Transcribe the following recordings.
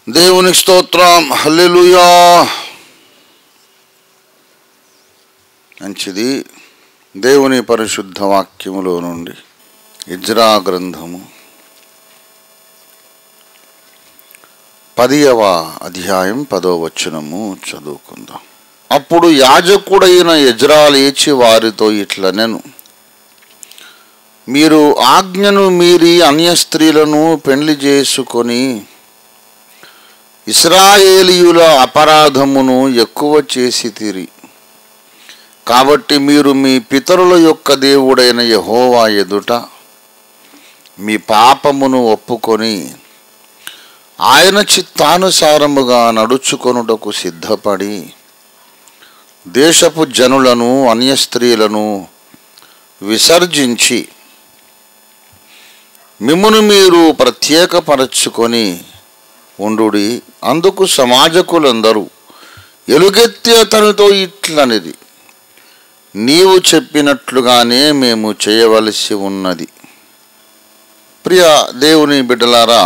దేవునికి స్తోత్రం హల్లెలూయా మంచిది దేవుని పరిశుద్ధ వాక్యములో నుండి ఇజ్రా గ్రంథము పదియవ అధ్యాయం పదో వచనము చదువుకుందాం అప్పుడు యాజకుడైన యజ్రా లేచి వారితో ఇట్లనెను మీరు ఆజ్ఞను మీరి అన్య స్త్రీలను పెండ్లి చేసుకొని ఇస్రాయేలీయుల అపరాధమును ఎక్కువ చేసి తీరి కాబట్టి మీరు మీ పితరుల యొక్క దేవుడైన యహోవా ఎదుట మీ పాపమును ఒప్పుకొని ఆయన చిత్తానుసారముగా నడుచుకొనుటకు సిద్ధపడి దేశపు జనులను అన్య స్త్రీలను విసర్జించి మిమ్మును మీరు ప్రత్యేకపరచుకొని ఉండుడి అందుకు సమాజకులందరూ ఎలుగెత్తి అతనితో ఇట్లనిది నీవు చెప్పినట్లుగానే మేము చేయవలసి ఉన్నది ప్రియ దేవుని బిడ్డలారా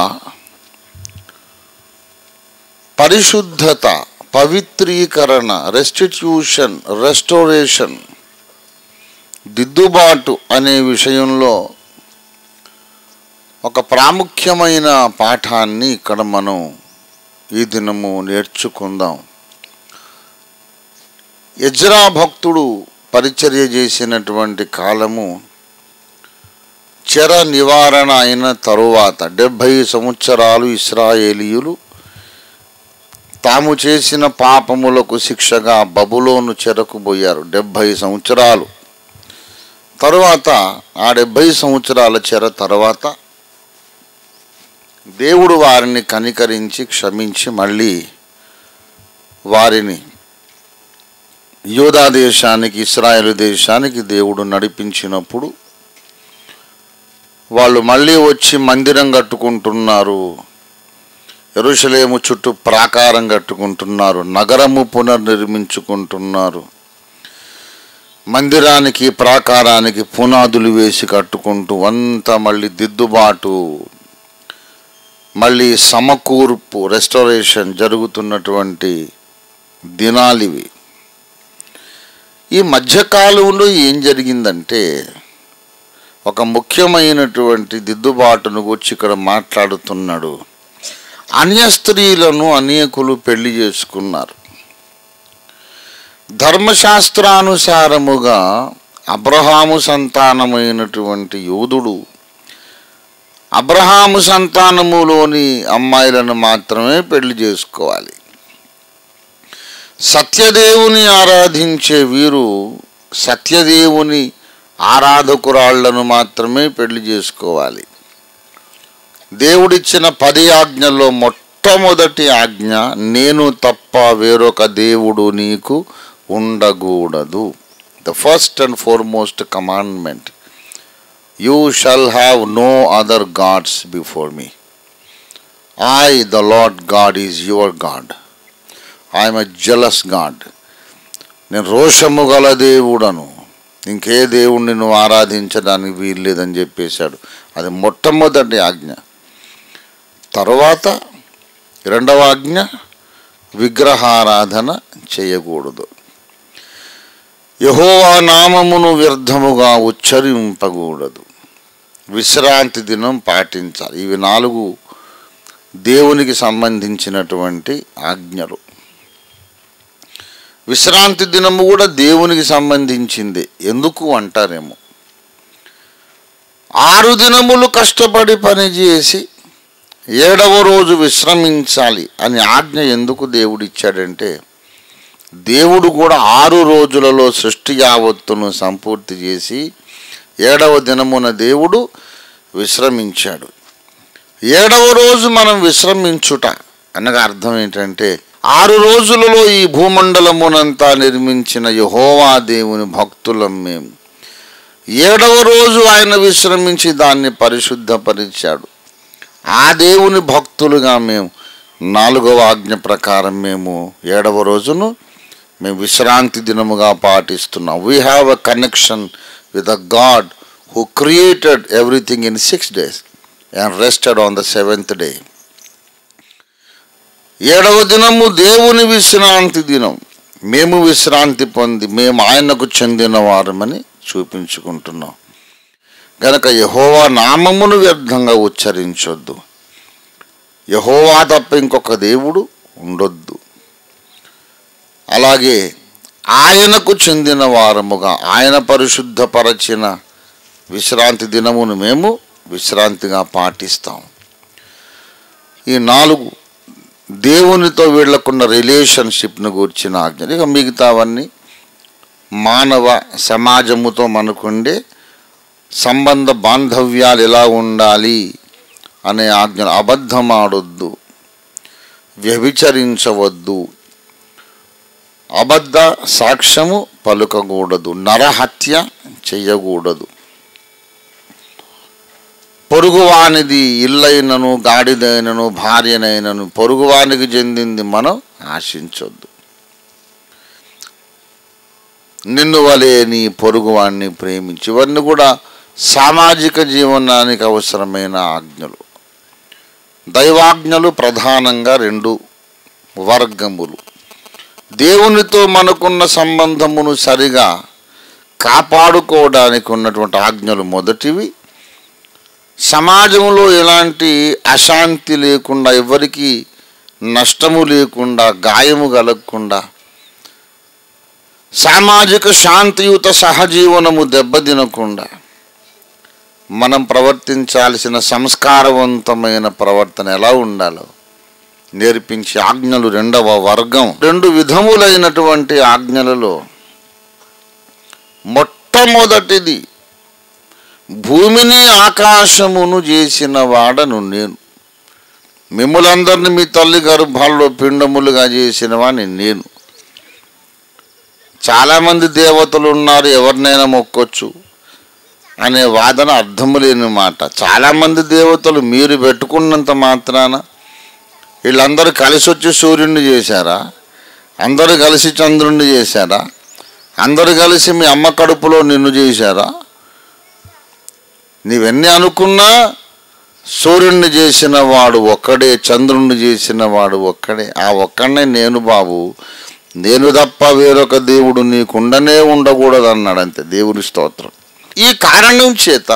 పరిశుద్ధత పవిత్రీకరణ రెస్టిట్యూషన్ రెస్టోరేషన్ దిద్దుబాటు అనే విషయంలో ఒక ప్రాముఖ్యమైన పాఠాన్ని ఇక్కడ మనం ఈ దినము నేర్చుకుందాం యజ్రా భక్తుడు పరిచర్య చేసినటువంటి కాలము చెర నివారణ అయిన తరువాత డెబ్భై సంవత్సరాలు ఇస్రాయేలీయులు తాము చేసిన పాపములకు శిక్షగా బబులోను చెరకు పోయారు డెబ్భై సంవత్సరాలు తరువాత ఆ డెబ్భై సంవత్సరాల చెర తర్వాత దేవుడు వారిని కనికరించి క్షమించి మళ్ళీ వారిని యోధా దేశానికి ఇస్రాయేల్ దేశానికి దేవుడు నడిపించినప్పుడు వాళ్ళు మళ్ళీ వచ్చి మందిరం కట్టుకుంటున్నారు ఎరుషలేము చుట్టూ ప్రాకారం కట్టుకుంటున్నారు నగరము పునర్నిర్మించుకుంటున్నారు మందిరానికి ప్రాకారానికి పునాదులు వేసి కట్టుకుంటూ అంతా మళ్ళీ దిద్దుబాటు మళ్ళీ సమకూర్పు రెస్టోరేషన్ జరుగుతున్నటువంటి దినాలివి ఈ మధ్యకాలంలో ఏం జరిగిందంటే ఒక ముఖ్యమైనటువంటి దిద్దుబాటును గురించి ఇక్కడ మాట్లాడుతున్నాడు అన్య స్త్రీలను అనేకులు పెళ్లి చేసుకున్నారు ధర్మశాస్త్రానుసారముగా అబ్రహాము సంతానమైనటువంటి యోధుడు అబ్రహాము సంతానములోని అమ్మాయిలను మాత్రమే పెళ్లి చేసుకోవాలి సత్యదేవుని ఆరాధించే వీరు సత్యదేవుని ఆరాధకురాళ్లను మాత్రమే పెళ్లి చేసుకోవాలి దేవుడిచ్చిన పది ఆజ్ఞల్లో మొట్టమొదటి ఆజ్ఞ నేను తప్ప వేరొక దేవుడు నీకు ఉండకూడదు the first and foremost commandment you shall have no other gods before me I the lord God is your God I'm a jealous God నేను రోషము గల దేవుడను ఇంకే దేవుణ్ణి నువ్వు ఆరాధించడానికి వీల్లేదని చెప్పేశాడు అది మొట్టమొదటి ఆజ్ఞ తర్వాత రెండవ ఆజ్ఞ విగ్రహారాధన చేయకూడదు యహోవా నామమును వ్యర్థముగా ఉచ్చరింపకూడదు విశ్రాంతి దినం పాటించాలి ఇవి నాలుగు దేవునికి సంబంధించినటువంటి ఆజ్ఞలు విశ్రాంతి దినము కూడా దేవునికి సంబంధించింది ఎందుకు అంటారేమో ఆరు దినములు కష్టపడి పనిచేసి ఏడవ రోజు విశ్రమించాలి అని ఆజ్ఞ ఎందుకు దేవుడు ఇచ్చాడంటే దేవుడు కూడా ఆరు రోజులలో సృష్టి యావత్తును సంపూర్తి చేసి ఏడవ దినమున దేవుడు విశ్రమించాడు ఏడవ రోజు మనం విశ్రమించుట అనగా అర్థం ఏంటంటే ఆరు రోజులలో ఈ భూమండలమునంతా నిర్మించిన యహోవా దేవుని భక్తులం మేము ఏడవ రోజు ఆయన విశ్రమించి దాన్ని పరిశుద్ధపరిచాడు ఆ దేవుని భక్తులుగా మేము నాలుగవ ఆజ్ఞ ప్రకారం మేము ఏడవ రోజును మేము విశ్రాంతి దినముగా పాటిస్తున్నాం we have a connection with a God who created everything in six days and rested on the seventh day ఏడవ దినము దేవుని విశ్రాంతి దినం మేము విశ్రాంతి పొంది మేము ఆయనకు చెందిన వారమని చూపించుకుంటున్నాం గనక యహోవా నామమును వ్యర్థంగా ఉచ్చరించొద్దు యహోవా తప్ప ఇంకొక దేవుడు ఉండొద్దు అలాగే ఆయనకు చెందిన వారముగా ఆయన పరిశుద్ధపరచిన విశ్రాంతి దినమును మేము విశ్రాంతిగా పాటిస్తాం ఈ నాలుగు దేవునితో వీళ్ళకున్న రిలేషన్షిప్ను గూర్చిన ఆజ్ఞలు ఇక మిగతావన్నీ మానవ సమాజముతో మనకుండే సంబంధ బాంధవ్యాలు ఎలా ఉండాలి అనే ఆజ్ఞలు అబద్ధమాడొద్దు వ్యభిచరించవద్దు అబద్ధ సాక్ష్యము పలుకకూడదు నరహత్య చెయ్యకూడదు పొరుగువానిది ఇల్లైనను గాడిదైనను భార్యనైనను పొరుగువానికి చెందింది మనం ఆశించొద్దు నిన్ను వలే నీ పొరుగువాన్ని ప్రేమించి ఇవన్నీ కూడా సామాజిక జీవనానికి అవసరమైన ఆజ్ఞలు దైవాజ్ఞలు ప్రధానంగా రెండు వర్గములు దేవునితో మనకున్న సంబంధమును సరిగా కాపాడుకోవడానికి ఉన్నటువంటి ఆజ్ఞలు మొదటివి సమాజంలో ఎలాంటి అశాంతి లేకుండా ఎవరికి నష్టము లేకుండా గాయము కలగకుండా సామాజిక శాంతియుత సహజీవనము దెబ్బతినకుండా మనం ప్రవర్తించాల్సిన సంస్కారవంతమైన ప్రవర్తన ఎలా ఉండాలో నేర్పించే ఆజ్ఞలు రెండవ వర్గం రెండు విధములైనటువంటి ఆజ్ఞలలో మొట్టమొదటిది భూమిని ఆకాశమును చేసిన వాడను నేను మిమ్ములందరినీ మీ తల్లి గర్భాల్లో పిండములుగా చేసిన వాడిని నేను చాలామంది దేవతలు ఉన్నారు ఎవరినైనా మొక్కొచ్చు అనే వాదన అర్థము లేని మాట చాలామంది దేవతలు మీరు పెట్టుకున్నంత మాత్రాన వీళ్ళందరూ కలిసి వచ్చి సూర్యుడిని చేశారా అందరూ కలిసి చంద్రుణ్ణి చేశారా అందరూ కలిసి మీ అమ్మ కడుపులో నిన్ను చేశారా నీవెన్ని అనుకున్నా సూర్యుడిని చేసిన వాడు ఒక్కడే చంద్రుణ్ణి చేసిన వాడు ఒక్కడే ఆ ఒక్కడనే నేను బాబు నేను తప్ప వేరొక దేవుడు నీకుండనే ఉండకూడదు అన్నాడు అంతే దేవుని స్తోత్రం ఈ కారణం చేత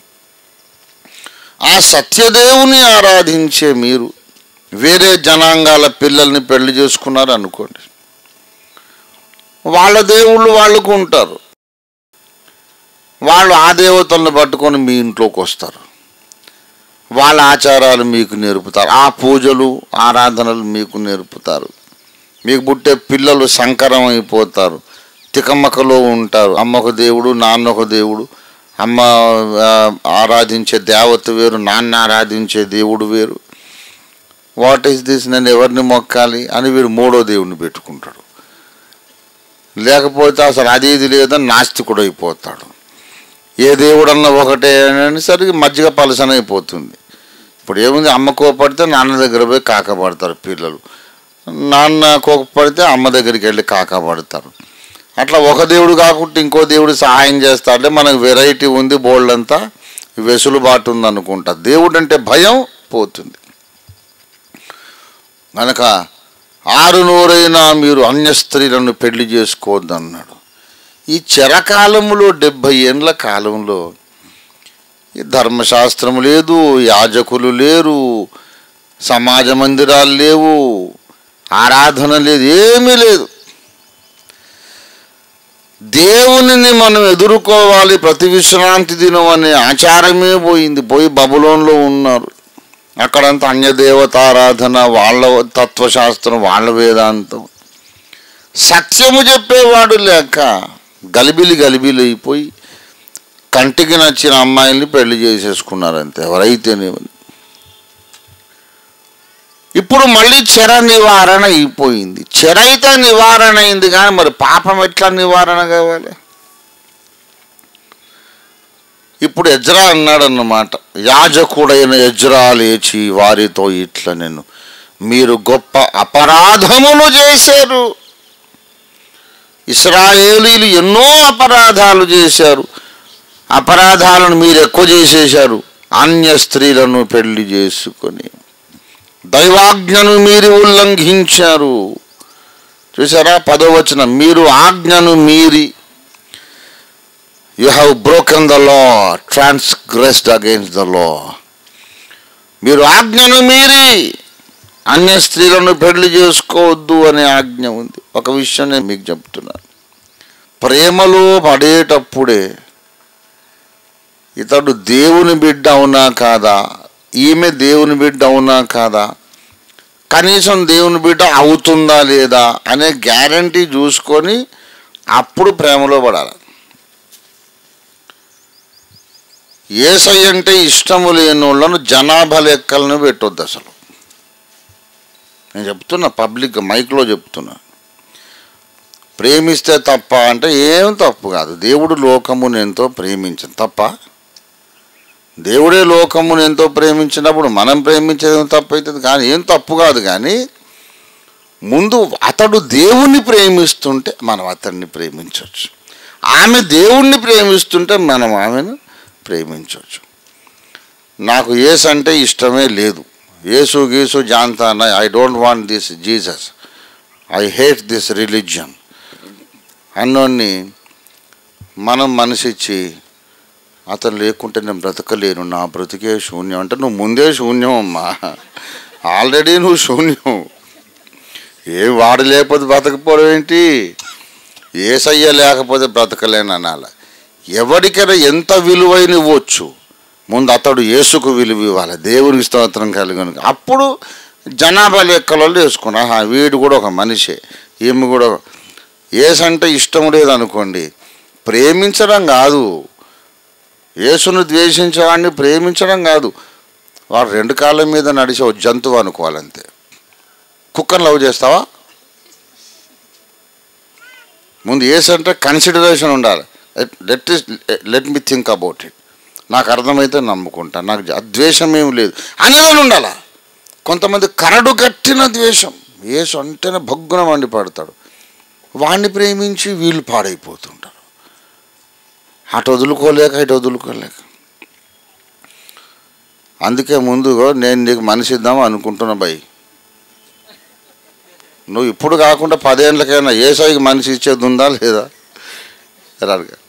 ఆ సత్యదేవుని ఆరాధించే మీరు వేరే జనాంగాల పిల్లల్ని పెళ్లి చేసుకున్నారు అనుకోండి వాళ్ళ దేవుళ్ళు వాళ్ళకు ఉంటారు వాళ్ళు ఆ దేవతలను పట్టుకొని మీ ఇంట్లోకి వస్తారు వాళ్ళ ఆచారాలు మీకు నేర్పుతారు ఆ పూజలు ఆరాధనలు మీకు నేర్పుతారు మీకు పుట్టే పిల్లలు సంకరం అయిపోతారు తికమకలో ఉంటారు అమ్మొక దేవుడు నాన్న ఒక దేవుడు అమ్మ ఆ, ఆరాధించే దేవత వేరు నాన్న ఆరాధించే దేవుడు వేరు వాట్ ఈస్ దిస్ నేను ఎవరిని మొక్కాలి అని వీడు మూడో దేవుడిని పెట్టుకుంటాడు లేకపోతే అసలు అది ఇది లేదని నాస్తికుడు అయిపోతాడు ఏ దేవుడన్నా ఒకటే అనేసరికి మజ్జిగ పలసన అయిపోతుంది ఇప్పుడు ఏముంది అమ్మ కోపడితే నాన్న దగ్గర పోయి కాకపడతారు పిల్లలు నాన్న కోపడితే అమ్మ దగ్గరికి వెళ్ళి కాకపడతారు అట్లా ఒక దేవుడు కాకుండా ఇంకో దేవుడు సహాయం చేస్తాడే మనకు వెరైటీ ఉంది బోల్డ్ అంతా వెసులుబాటు ఉంది అనుకుంటా దేవుడు అంటే భయం పోతుంది కనుక ఆరు నూరైనా మీరు అన్య స్త్రీలను పెళ్లి చేసుకోవద్దు అన్నాడు ఈ చెరకాలంలో డెబ్భై ఏండ్ల కాలంలో ఈ ధర్మశాస్త్రం లేదు యాజకులు లేరు సమాజ మందిరాలు లేవు ఆరాధన లేదు ఏమీ లేదు దేవునిని మనం ఎదుర్కోవాలి ప్రతి విశ్రాంతి దినం అనే ఆచారమే పోయింది పోయి బబులోన్లో ఉన్నారు అక్కడంతా అన్య దేవతారాధన వాళ్ళ తత్వశాస్త్రం వాళ్ళ వేదాంతం సత్యము చెప్పేవాడు లేక గలిబిలి గలిబిలి అయిపోయి కంటికి నచ్చిన అమ్మాయిల్ని పెళ్లి చేసేసుకున్నారు అంతే ఎవరైతేనేమని ఇప్పుడు మళ్ళీ చెర నివారణ అయిపోయింది చెర అయితే నివారణ అయింది కానీ మరి పాపం ఎట్లా నివారణ కావాలి ఇప్పుడు ఎజ్రా అన్నాడన్నమాట యాజకుడైన ఎజ్రా లేచి వారితో ఇట్లా నేను మీరు గొప్ప అపరాధములు చేశారు ఇస్రాయేలీలు ఎన్నో అపరాధాలు చేశారు అపరాధాలను మీరు ఎక్కువ చేసేశారు అన్య స్త్రీలను పెళ్లి చేసుకొని దైవాజ్ఞను మీరి ఉల్లంఘించారు చూసారా పదవచన మీరు ఆజ్ఞను మీరి you have broken the law transgressed against the law మీరు ఆజ్ఞను మీరి అన్య స్త్రీలను పెళ్లి చేసుకోవద్దు అనే ఆజ్ఞ ఉంది ఒక విషయం నేను మీకు చెప్తున్నాను ప్రేమలో పడేటప్పుడే ఇతడు దేవుని బిడ్డ అవునా కాదా ఈమె దేవుని బిడ్డ అవునా కాదా కనీసం దేవుని బిడ్డ అవుతుందా లేదా అనే గ్యారంటీ చూసుకొని అప్పుడు ప్రేమలో పడాలి ఏసై అంటే ఇష్టము లేని వాళ్ళను జనాభా లెక్కలను పెట్టొద్దు అసలు నేను చెప్తున్నా పబ్లిక్ మైక్లో చెప్తున్నా ప్రేమిస్తే తప్ప అంటే ఏం తప్పు కాదు దేవుడు లోకమును ఎంతో ప్రేమించను తప్ప దేవుడే లోకమును ఎంతో ప్రేమించినప్పుడు మనం ప్రేమించేది తప్పు అవుతుంది కానీ ఏం తప్పు కాదు కానీ ముందు అతడు దేవుణ్ణి ప్రేమిస్తుంటే మనం అతన్ని ప్రేమించవచ్చు ఆమె దేవుణ్ణి ప్రేమిస్తుంటే మనం ఆమెను ప్రేమించవచ్చు నాకు ఏసు అంటే ఇష్టమే లేదు ఏసు గీసు జాంతాన I don't want this Jesus I hate this religion అన్నోన్ని మనం మనసిచ్చి అతను లేకుంటే నేను బ్రతకలేను నా బ్రతికే శూన్యం అంటే నువ్వు ముందే శూన్యం అమ్మా ఆల్రెడీ నువ్వు శూన్యం ఏం వాడు లేకపోతే బ్రతకపోవడం ఏంటి ఏసయ్య లేకపోతే బ్రతకలేను అనాల ఎవరికైనా ఎంత విలువైన ఇవ్వచ్చు ముందు అతడు యేసుకు విలువ ఇవ్వాలి దేవునికి స్తోత్రం కలిగిన అప్పుడు జనాభా లెక్కలలో వేసుకున్నా ఆహా, వీడు కూడా ఒక మనిషే ఈమె కూడా ఏసంటే ఇష్టం లేదనుకోండి ప్రేమించడం కాదు యేసును ద్వేషించేవాడిని ప్రేమించడం కాదు వాడు రెండు కాళ్ళ మీద నడిచే ఒక జంతువు అనుకోవాలంతే కుక్కను లవ్ చేస్తావా ముందు ఏసంటే కన్సిడరేషన్ ఉండాలి let let me think about it నాకు అర్థమైతే నమ్ముకుంటా నాకు జ- ద్వేషం ఏమి లేదు అనేదని ఉండాలా కొంతమంది కరడు కట్టిన ద్వేషం ఏసు అంటేనే భగ్గున వండి పడతాడు వాణ్ణి ప్రేమించి వీళ్ళు పాడైపోతుంటారు అటు వదులుకోలేక ఇటు వదులుకోలేక అందుకే ముందు నేను నీకు మనిషి ఇద్దాం అనుకుంటున్నా భయ్ నువ్వు ఇప్పుడు కాకుండా పదేళ్ళకైనా ఏ సాయికి మనిషి ఇచ్చేది ఉందా లేదా రారుగా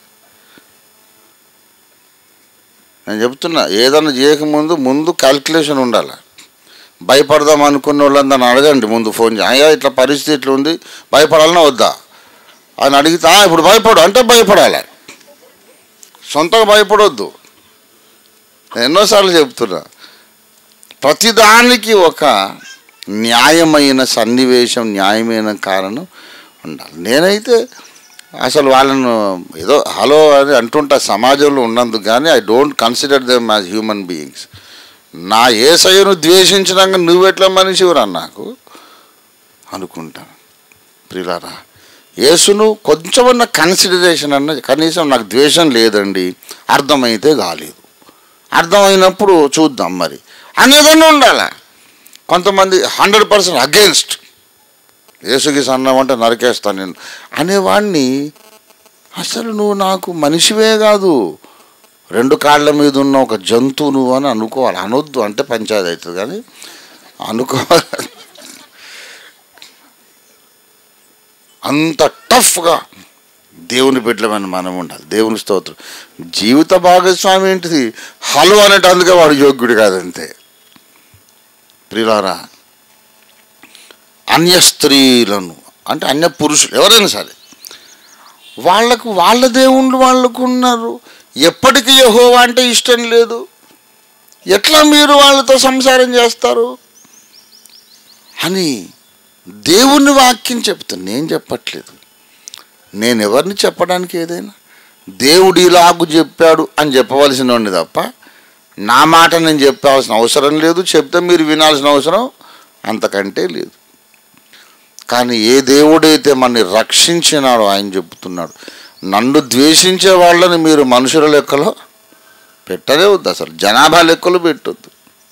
నేను చెప్తున్నా ఏదన్నా చేయకముందు ముందు క్యాల్కులేషన్ ఉండాలి భయపడదాం అనుకున్న వాళ్ళందరిని అడగండి ముందు ఫోన్ చేసి అయ్యా ఇట్లా పరిస్థితి ఇట్లా ఉంది భయపడాలన్నా వద్దా అని అడిగితే "ఆ, ఇప్పుడు భయపడు అంటే భయపడాలి సొంతంగా భయపడొద్దు నేను ఎన్నోసార్లు చెప్తున్నా ప్రతిదానికి ఒక న్యాయమైన సన్నివేశం న్యాయమైన కారణం ఉండాలి నేనైతే అసలు వాళ్ళను ఏదో హలో అని అంటుంటా సమాజంలో ఉన్నందుకు కానీ I don't consider them as human beings నా ఏసయ్యను ద్వేషించినాక నువ్వెట్లా మనిషివరా నాకు అనుకుంటాను ప్రిలారా యేసును కొంచెమన్న కన్సిడరేషన్ అన్న కనీసం నాకు ద్వేషం లేదండి అర్థమైతే కాలేదు అర్థమైనప్పుడు చూద్దాం మరి అనేదన్నా ఉండాలా కొంతమంది హండ్రెడ్ పర్సెంట్ అగేన్స్ట్ యేసుకి సన్నామంటే నరికేస్తాను నేను అనేవాడిని అసలు నువ్వు నాకు మనిషివే కాదు రెండు కాళ్ళ మీద ఉన్న ఒక జంతువు నువ్వు అని అనుకోవాలి అనొద్దు అంటే పంచాయతీ అవుతుంది కానీ అనుకోవాలి అంత టఫ్గా దేవుని బిడ్డలమైన మనం ఉండాలి దేవుని స్తోత్రం జీవిత భాగస్వామి ఏంటిది హలో అనేటందుకే వాడు యోగ్యుడు కాదంతే ప్రియులారా అన్య స్త్రీలను అంటే అన్య పురుషులు ఎవరైనా సరే వాళ్ళకు వాళ్ళ దేవుళ్ళు వాళ్ళకు ఉన్నారు ఎప్పటికీ యెహోవా అంటే ఇష్టం లేదు ఎట్లా మీరు వాళ్ళతో సంసారం చేస్తారు అని దేవుని వాక్యం చెప్తాను నేను చెప్పట్లేదు నేను ఎవరిని చెప్పడానికి ఏదైనా దేవుడు ఇలాగు చెప్పాడు అని చెప్పవలసిన వాడిని తప్ప నా మాట నేను చెప్పాల్సిన అవసరం లేదు చెప్తే మీరు వినాల్సిన అవసరం అంతకంటే లేదు కానీ ఏ దేవుడైతే మనని రక్షించినాడో ఆయన చెప్తున్నాడు నన్ను ద్వేషించే వాళ్ళని మీరు మనుషుల లెక్కలో పెట్టదే వద్దు అసలు జనాభా లెక్కలు పెట్టొద్దు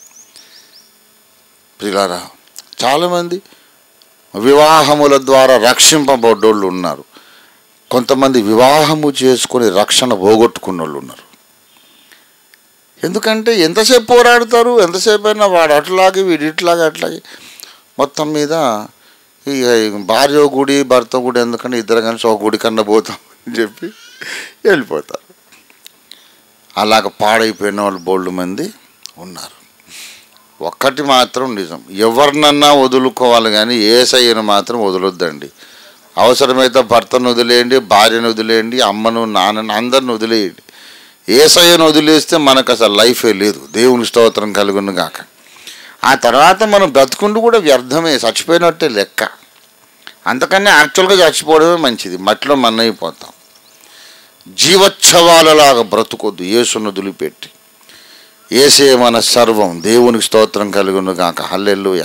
ప్రిలారా చాలామంది వివాహముల ద్వారా రక్షింపబడ్డోళ్ళు ఉన్నారు కొంతమంది వివాహము చేసుకొని రక్షణ పోగొట్టుకున్న వాళ్ళు ఉన్నారు ఎందుకంటే ఎంతసేపు పోరాడతారు ఎంతసేపు అయినా వాడు అట్లాగే వీడు ఇట్లాగే అట్లాగే మొత్తం మీద ఇక భార్య ఒక గుడి భర్త ఒక గుడి ఎందుకంటే ఇద్దరు కలిసి ఒక గుడి కన్నా పోతాం అని చెప్పి వెళ్ళిపోతారు అలాగ పాడైపోయిన వాళ్ళు బోల్డ్ మంది ఉన్నారు ఒక్కటి మాత్రం నిజం ఎవరినన్నా వదులుకోవాలి కానీ ఏసయ్యను మాత్రం వదలొద్దండి అవసరమైతే భర్తను వదిలేయండి భార్యను వదిలేయండి అమ్మను నాన్నను అందరిని వదిలేయండి ఏసయ్యను వదిలేస్తే మనకు అసలు లైఫే లేదు దేవుని స్తోత్రం కలుగును గాక ఆ తర్వాత మనం బ్రతుకుంటూ కూడా వ్యర్థమే చచ్చిపోయినట్టే లెక్క అంతకన్నా యాక్చువల్గా చచ్చిపోవడమే మంచిది మట్టిలో మన్నైపోతాం జీవోత్సవాలలాగా బ్రతుకొద్దు యేసును వదిలిపెట్టి ఏసే మన సర్వం దేవునికి స్తోత్రం కలుగును గాక హల్లెలూయ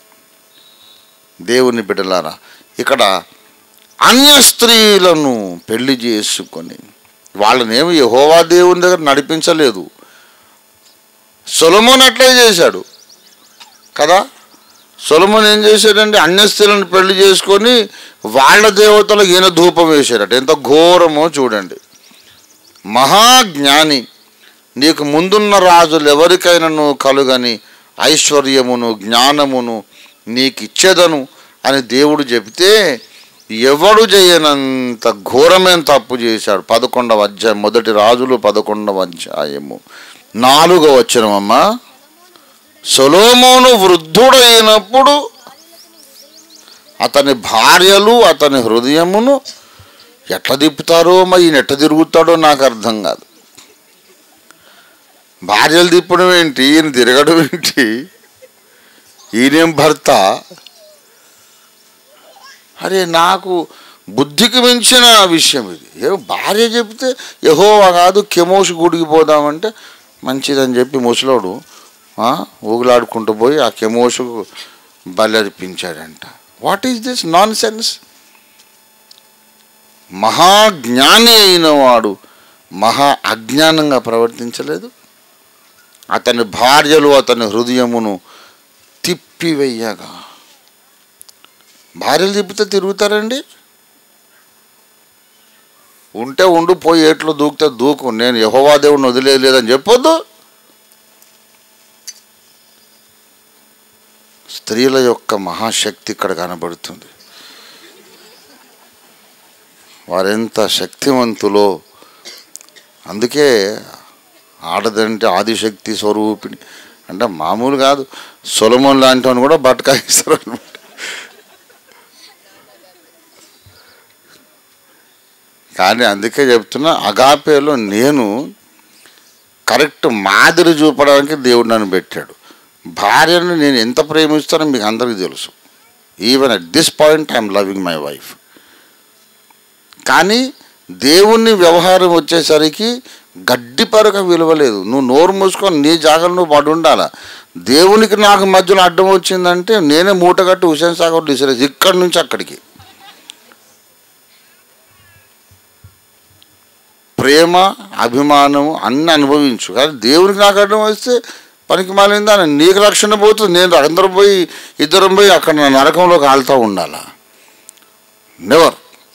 దేవుని బిడ్డలారా ఇక్కడ అన్య స్త్రీలను పెళ్లి చేసుకొని వాళ్ళనేమి యహోవా దేవుని దగ్గర నడిపించలేదు సొలమోన్ అట్లే చేశాడు కదా సొలమోన్ ఏం చేశాడంటే అన్య స్త్రీలను పెళ్లి చేసుకొని వాళ్ళ దేవతలకు ఈయన ధూపం వేశాడట ఎంత ఘోరమో చూడండి మహాజ్ఞాని నీకు ముందున్న రాజులు ఎవరికైనాను కలుగని ఐశ్వర్యమును జ్ఞానమును నీకు ఇచ్చేదను అని దేవుడు చెబితే ఎవడు చేయనంత ఘోరమైన తప్పు చేశాడు పదకొండవ అధ్యాయం మొదటి రాజులు పదకొండవ అధ్యాయము నాలుగో వచ్చినమమ్మా సొలోమోను వృద్ధుడైనప్పుడు అతని భార్యలు అతని హృదయమును ఎట్లా తిప్పుతారో మరి ఈయన ఎట్లా తిరుగుతాడో నాకు అర్థం కాదు భార్యలు తిప్పడం ఏంటి ఈయన తిరగడం ఏంటి ఈయనేం భర్త అరే నాకు బుద్ధికి మించిన విషయం ఇది ఏ భార్య చెప్తే యహోవా కాదు కెమోషి గుడికి పోదామంటే మంచిదని చెప్పి ముసలోడు ఆ, ఊగులాడుకుంటూ పోయి ఆ కెమోషుకు బలర్పించాడంట what is this nonsense మహాజ్ఞాని అయిన వాడు మహా అజ్ఞానంగా ప్రవర్తించలేదు అతని భార్యలు అతని హృదయమును తిప్పివెయ్యగా భార్యలు తిప్పితే తిరుగుతారండి ఉంటే ఉండు పోయి ఏట్లో దూకితే దూకు నేను యహోవా దేవుడిని వదిలేయలేదని చెప్పొద్దు స్త్రీల యొక్క మహాశక్తి ఇక్కడ కనబడుతుంది వారెంత శక్తివంతులో అందుకే ఆడదంటే ఆదిశక్తి స్వరూపిణి అంటే మామూలు కాదు సొలమోన్ లాంటి వాడిని కూడా బట్టకాయిస్తారు అనమాట కానీ అందుకే చెప్తున్నా అగాపేలో నేను కరెక్ట్ మాదిరి చూపడానికి దేవుడు నన్ను పెట్టాడు భార్యను నేను ఎంత ప్రేమిస్తానో మీకు అందరికీ తెలుసు even at this point I'm loving my wife కానీ దేవుని వ్యవహారం వచ్చేసరికి గడ్డి పరక విలువలేదు నువ్వు నోరు మూసుకొని నీ జాగ్రత్త నువ్వు పడి ఉండాలా దేవునికి నాకు మధ్యలో అడ్డం వచ్చిందంటే నేనే మూట కట్టి హుసేన్ సాగర్ డిసరేసి ఇక్కడి నుంచి అక్కడికి ప్రేమ అభిమానం అన్ని అనుభవించు కానీ దేవునికి నాకు అడ్డం వస్తే పనికి మాలిందా నీకు రక్షణ పోతుంది నేను అందరం పోయి ఇద్దరం పోయి అక్కడ నా నరకంలో కాలుతూ ఉండాలా నెవర్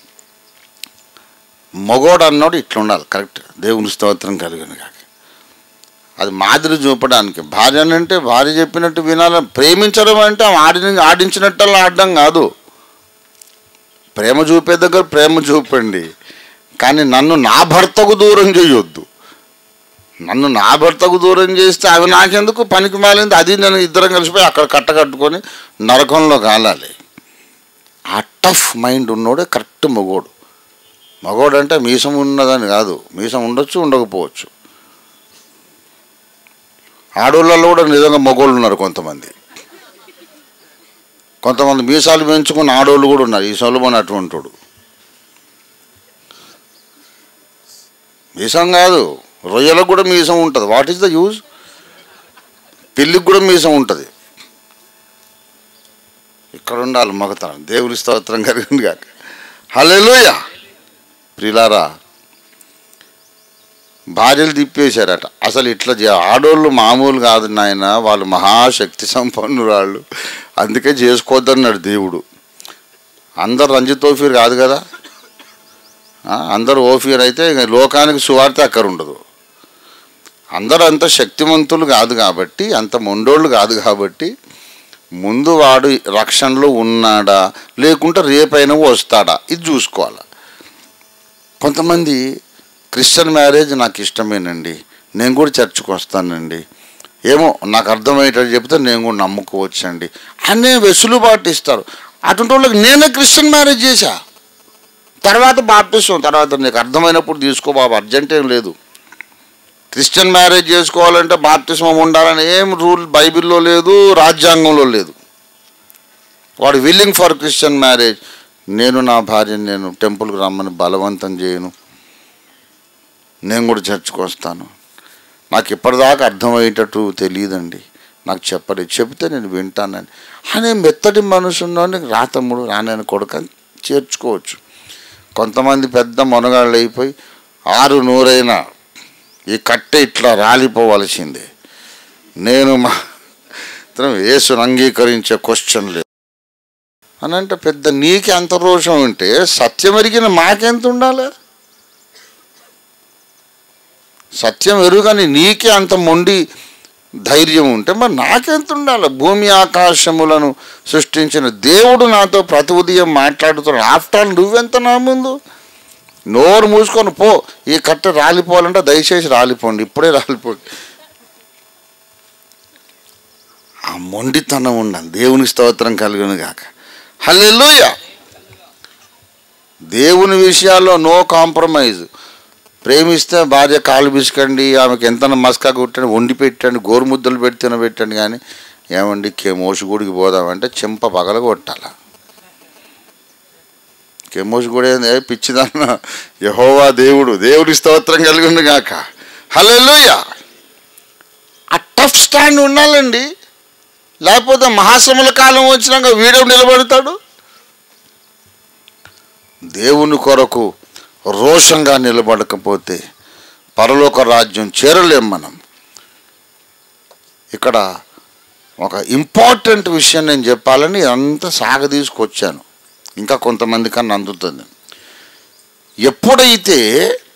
మగోడు అన్నోడు ఇట్లా ఉండాలి కరెక్ట్ దేవుని స్తోత్రం కలిగిన కాక అది మాదిరి చూపడానికి భార్య అంటే భార్య చెప్పినట్టు వినాలి ప్రేమించడం అంటే ఆమె ఆడి ఆడించినట్టల్లా ఆడడం కాదు ప్రేమ చూపే దగ్గర ప్రేమ చూపండి కానీ నన్ను నా భర్తకు దూరం చేయొద్దు నన్ను నా భర్తకు దూరం చేస్తే అవి నాకెందుకు పనికి మాలింది అది నేను ఇద్దరం కలిసిపోయి అక్కడ కట్టకట్టుకొని నరకంలో కాలాలి ఆ టఫ్ మైండ్ ఉన్నోడే కరెక్ట్ మగోడు మగోడు అంటే మీసం ఉన్నదని కాదు మీసం ఉండొచ్చు ఉండకపోవచ్చు ఆడోళ్ళలో కూడా నిజంగా మగోళ్ళు ఉన్నారు కొంతమంది కొంతమంది మీసాలు పెంచుకున్న ఆడోళ్ళు కూడా ఉన్నారు ఈ సొలమన్ అటువంటివాడు మీసం కాదు రొయ్యలకు కూడా మీసం ఉంటుంది వాట్ ఈస్ ద యూజ్ పిల్లికి కూడా మీసం ఉంటుంది ఇక్కడ ఉండాలి మగతనం దేవుని స్తోత్రం కలిగింది కాక హల్లెలూయ ప్రిలారా భార్యలు తిప్పేశారట అసలు ఇట్లా చే- ఆడోళ్ళు మామూలు కాదు నాయన వాళ్ళు మహాశక్తి సంపన్నురాళ్ళు అందుకే చేసుకోవద్దన్నాడు దేవుడు అందరు రంజిత్ ఓఫీర్ కాదు కదా ఆ, అందరూ ఓఫీర్ అయితే ఇక లోకానికి సువార్త అక్కడ ఉండదు అందరూ అంత శక్తివంతులు కాదు కాబట్టి అంత మొండోళ్ళు కాదు కాబట్టి ముందు వాడు రక్షణలో ఉన్నాడా లేకుంటే రేపైనా వస్తాడా ఇది చూసుకోవాలి కొంతమంది క్రిస్టియన్ మ్యారేజ్ నాకు ఇష్టమేనండి నేను కూడా చర్చికి వస్తానండి ఏమో నాకు అర్థమయ్యేటట్టు చెప్తే నేను కూడా నమ్ముకోవచ్చండి అనే వెసులుబాటు ఇస్తారు అటువంటి వాళ్ళకి నేనే క్రిస్టియన్ మ్యారేజ్ చేశా తర్వాత బాప్టిస్తాం తర్వాత నీకు అర్థమైనప్పుడు తీసుకో బాబు అర్జెంట్ ఏం లేదు క్రిస్టియన్ మ్యారేజ్ చేసుకోవాలంటే బాప్తిస్మం ఉండాలని ఏం రూల్ బైబిల్లో లేదు రాజ్యాంగంలో లేదు వాడు విల్లింగ్ ఫర్ క్రిస్టియన్ మ్యారేజ్ నేను నా భార్యని నేను టెంపుల్కి రమ్మని బలవంతం చేయను నేను కూడా చర్చ్కి వస్తాను నాకు ఇప్పటిదాకా అర్థమయ్యేటట్టు తెలియదండి నాకు చెప్పలేదు చెప్తే నేను వింటానని అనే మెత్తటి మనసున్నోని రా తమ్ముడు రానని కొడుక చేర్చుకోవచ్చు కొంతమంది పెద్ద మొనగాళ్ళు అయిపోయి ఆరు నూరైన ఈ కట్టె ఇట్లా రాలిపోవలసిందే నేను మా యేసును అంగీకరించే క్వశ్చన్ లేదు అని అంటే పెద్ద నీకే అంత రోషం ఉంటే సత్యం ఎరిగిన మాకెంత ఉండాలి సత్యం ఎరుగని నీకే అంత మొండి ధైర్యం ఉంటే మరి నాకెంత ఉండాలి భూమి ఆకాశములను సృష్టించిన దేవుడు నాతో ప్రతి ఉదయం మాట్లాడుతున్నాడు ఆఫ్టర్ ఆల్ నువ్వెంత నా ముందు నోరు మూసుకొని పో ఈ కట్ట రాలిపోవాలంటే దయచేసి రాలిపోండి ఇప్పుడే రాలిపోండి ఆ మొండితనం ఉండాలి దేవుని స్తోత్రం కలిగిన గాక హల్లెలూయ దేవుని విషయాల్లో నో కాంప్రమైజ్ ప్రేమిస్తే భార్య కాలు బిసుకండి ఆమెకి ఎంత మస్కా కొట్టండి వండి పెట్టండి గోరుముద్దలు పెట్టి తినబెట్టండి కానీ ఏమండి కెమోషి గుడికి పోదామంటే చెంప పగల కొట్టాల కెమోషి గుడి ఏంది ఏ పిచ్చిదన్న యహోవా దేవుడు దేవుడి స్తోత్రం కలిగి ఉంది గాక హల్లెలూయ ఆ టఫ్ స్టాండ్ ఉండాలండి లేకపోతే మహాశ్రమల కాలం వచ్చినాక వీడియో నిలబడతాడు దేవుని కొరకు రోషంగా నిలబడకపోతే పరలోక రాజ్యం చేరలేం మనం ఇక్కడ ఒక ఇంపార్టెంట్ విషయం నేను చెప్పాలని అంతా సాగదీసుకొచ్చాను ఇంకా కొంతమంది కన్నా అందుతుంది ఎప్పుడైతే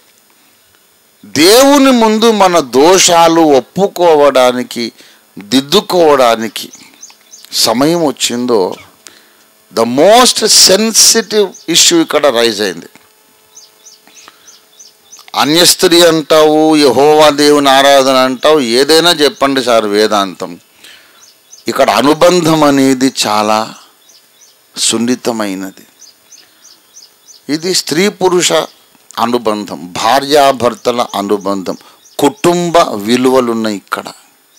దేవుని ముందు మన దోషాలు ఒప్పుకోవడానికి దిద్దుకోవడానికి సమయం వచ్చిందో ద మోస్ట్ సెన్సిటివ్ ఇష్యూ ఇక్కడ రైజ్ అయింది అన్యస్త్రీ అంటావు యహోవా దేవుని ఆరాధన అంటావు ఏదైనా చెప్పండి సార్ వేదాంతం ఇక్కడ అనుబంధం అనేది చాలా సున్నితమైనది ఇది స్త్రీ పురుష అనుబంధం భార్యాభర్తల అనుబంధం కుటుంబ విలువలున్నాయి ఇక్కడ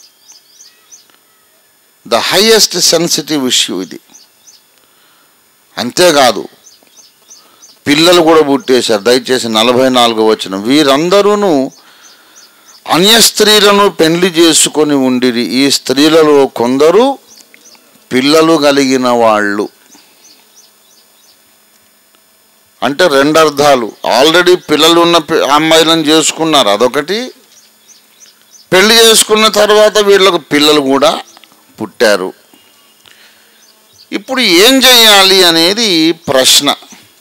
ద హైయెస్ట్ సెన్సిటివ్ ఇష్యూ ఇది అంతేకాదు పిల్లలు కూడా పుట్టేశారు దయచేసి నలభై నాలుగు వచ్చిన వీరందరూ అన్య స్త్రీలను పెళ్లి చేసుకొని ఉండిరి ఈ స్త్రీలలో కొందరు పిల్లలు కలిగిన వాళ్ళు అంటే రెండు అర్థాలు ఆల్రెడీ పిల్లలు ఉన్న పి- అమ్మాయిలను చేసుకున్నారు అదొకటి పెళ్లి చేసుకున్న తర్వాత వీళ్ళకు పిల్లలు కూడా పుట్టారు ఇప్పుడు ఏం చేయాలి అనేది ప్రశ్న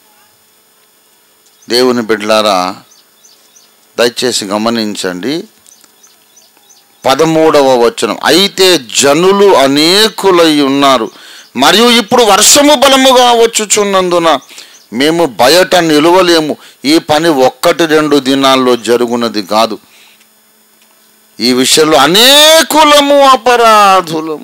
దేవుని బిడ్డలారా దయచేసి గమనించండి పదమూడవ వచనం అయితే జనులు అనేకులై ఉన్నారు మరియు ఇప్పుడు వర్షము బలముగా వచ్చుచున్నందున మేము బయట నిలవలేము ఈ పని ఒక్కటి రెండు దినాల్లో జరుగునది కాదు ఈ విషయంలో అనేకులము అపరాధులము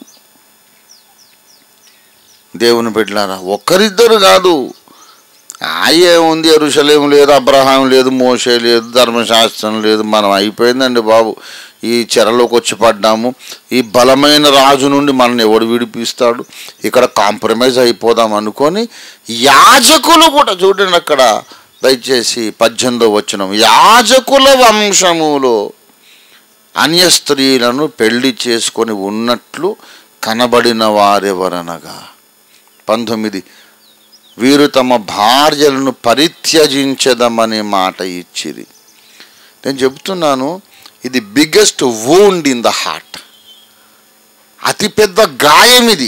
దేవుని బిడ్డలారా ఒక్కరిద్దరు కాదు ఆయే ఉంది ఎరుషలేం లేదు అబ్రహాం లేదు మోసే లేదు ధర్మశాస్త్రం లేదు మనం అయిపోయిందండి బాబు ఈ చెరలోకి వచ్చి పడ్డాము ఈ బలమైన రాజు నుండి మనల్ని ఎవడు విడిపిస్తాడు ఇక్కడ కాంప్రమైజ్ అయిపోదాం అనుకొని యాజకులు కూడా చూడండి అక్కడ దయచేసి పద్దెనిమిదో వచ్చిన యాజకుల వంశములో అన్య స్త్రీలను పెళ్లి చేసుకొని ఉన్నట్లు కనబడిన వారెవరనగా పంతొమ్మిది వీరు తమ భార్యలను పరిత్యజించదమనే మాట ఇచ్చిరి నేను చెప్తున్నాను ఇది biggest wound in the heart అతిపెద్ద గాయం ఇది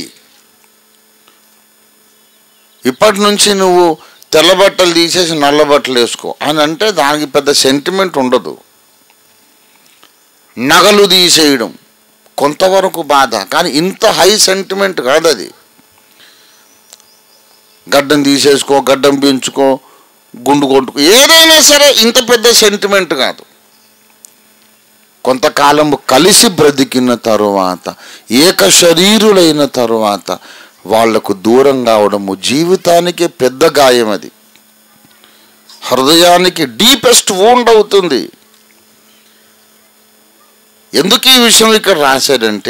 ఇప్పటి నుంచి నువ్వు తెల్ల బట్టలు తీసేసి నల్ల బట్టలు వేసుకో అని అంటే దానికి పెద్ద సెంటిమెంట్ ఉండదు నగలు తీసేయడం కొంతవరకు బాధ కానీ ఇంత హై సెంటిమెంట్ కాదు అది గడ్డం తీసేసుకో గడ్డం పెంచుకో గుండు కొట్టుకో ఏదైనా సరే ఇంత పెద్ద సెంటిమెంట్ కాదు కొంతకాలం కలిసి బ్రతికిన తరువాత ఏక శరీరులైన తరువాత వాళ్లకు దూరం కావడము జీవితానికి పెద్ద గాయం అది హృదయానికి డీపెస్ట్ వూండ్ అవుతుంది ఎందుకు ఈ విషయం ఇక్కడ రాశాడంటే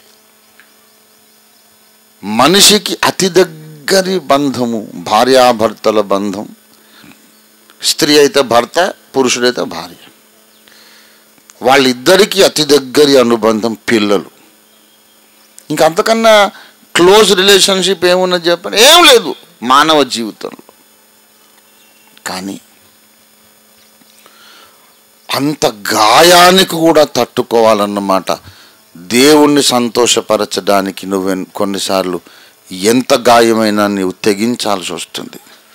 మనిషికి అతి దగ్గరి బంధము భార్యాభర్తల బంధం స్త్రీ అయితే భర్త పురుషుడైతే భార్య వాళ్ళిద్దరికీ అతి దగ్గరి అనుబంధం పిల్లలు ఇంకా అంతకన్నా క్లోజ్ రిలేషన్షిప్ ఏమున్నది చెప్పండి ఏం లేదు మానవ జీవితంలో కానీ అంత గాయానికి కూడా తట్టుకోవాలన్నమాట దేవుణ్ణి సంతోషపరచడానికి నువ్వు కొన్నిసార్లు ఎంత గాయమైనా నీవు తెగించాల్సి వస్తుంది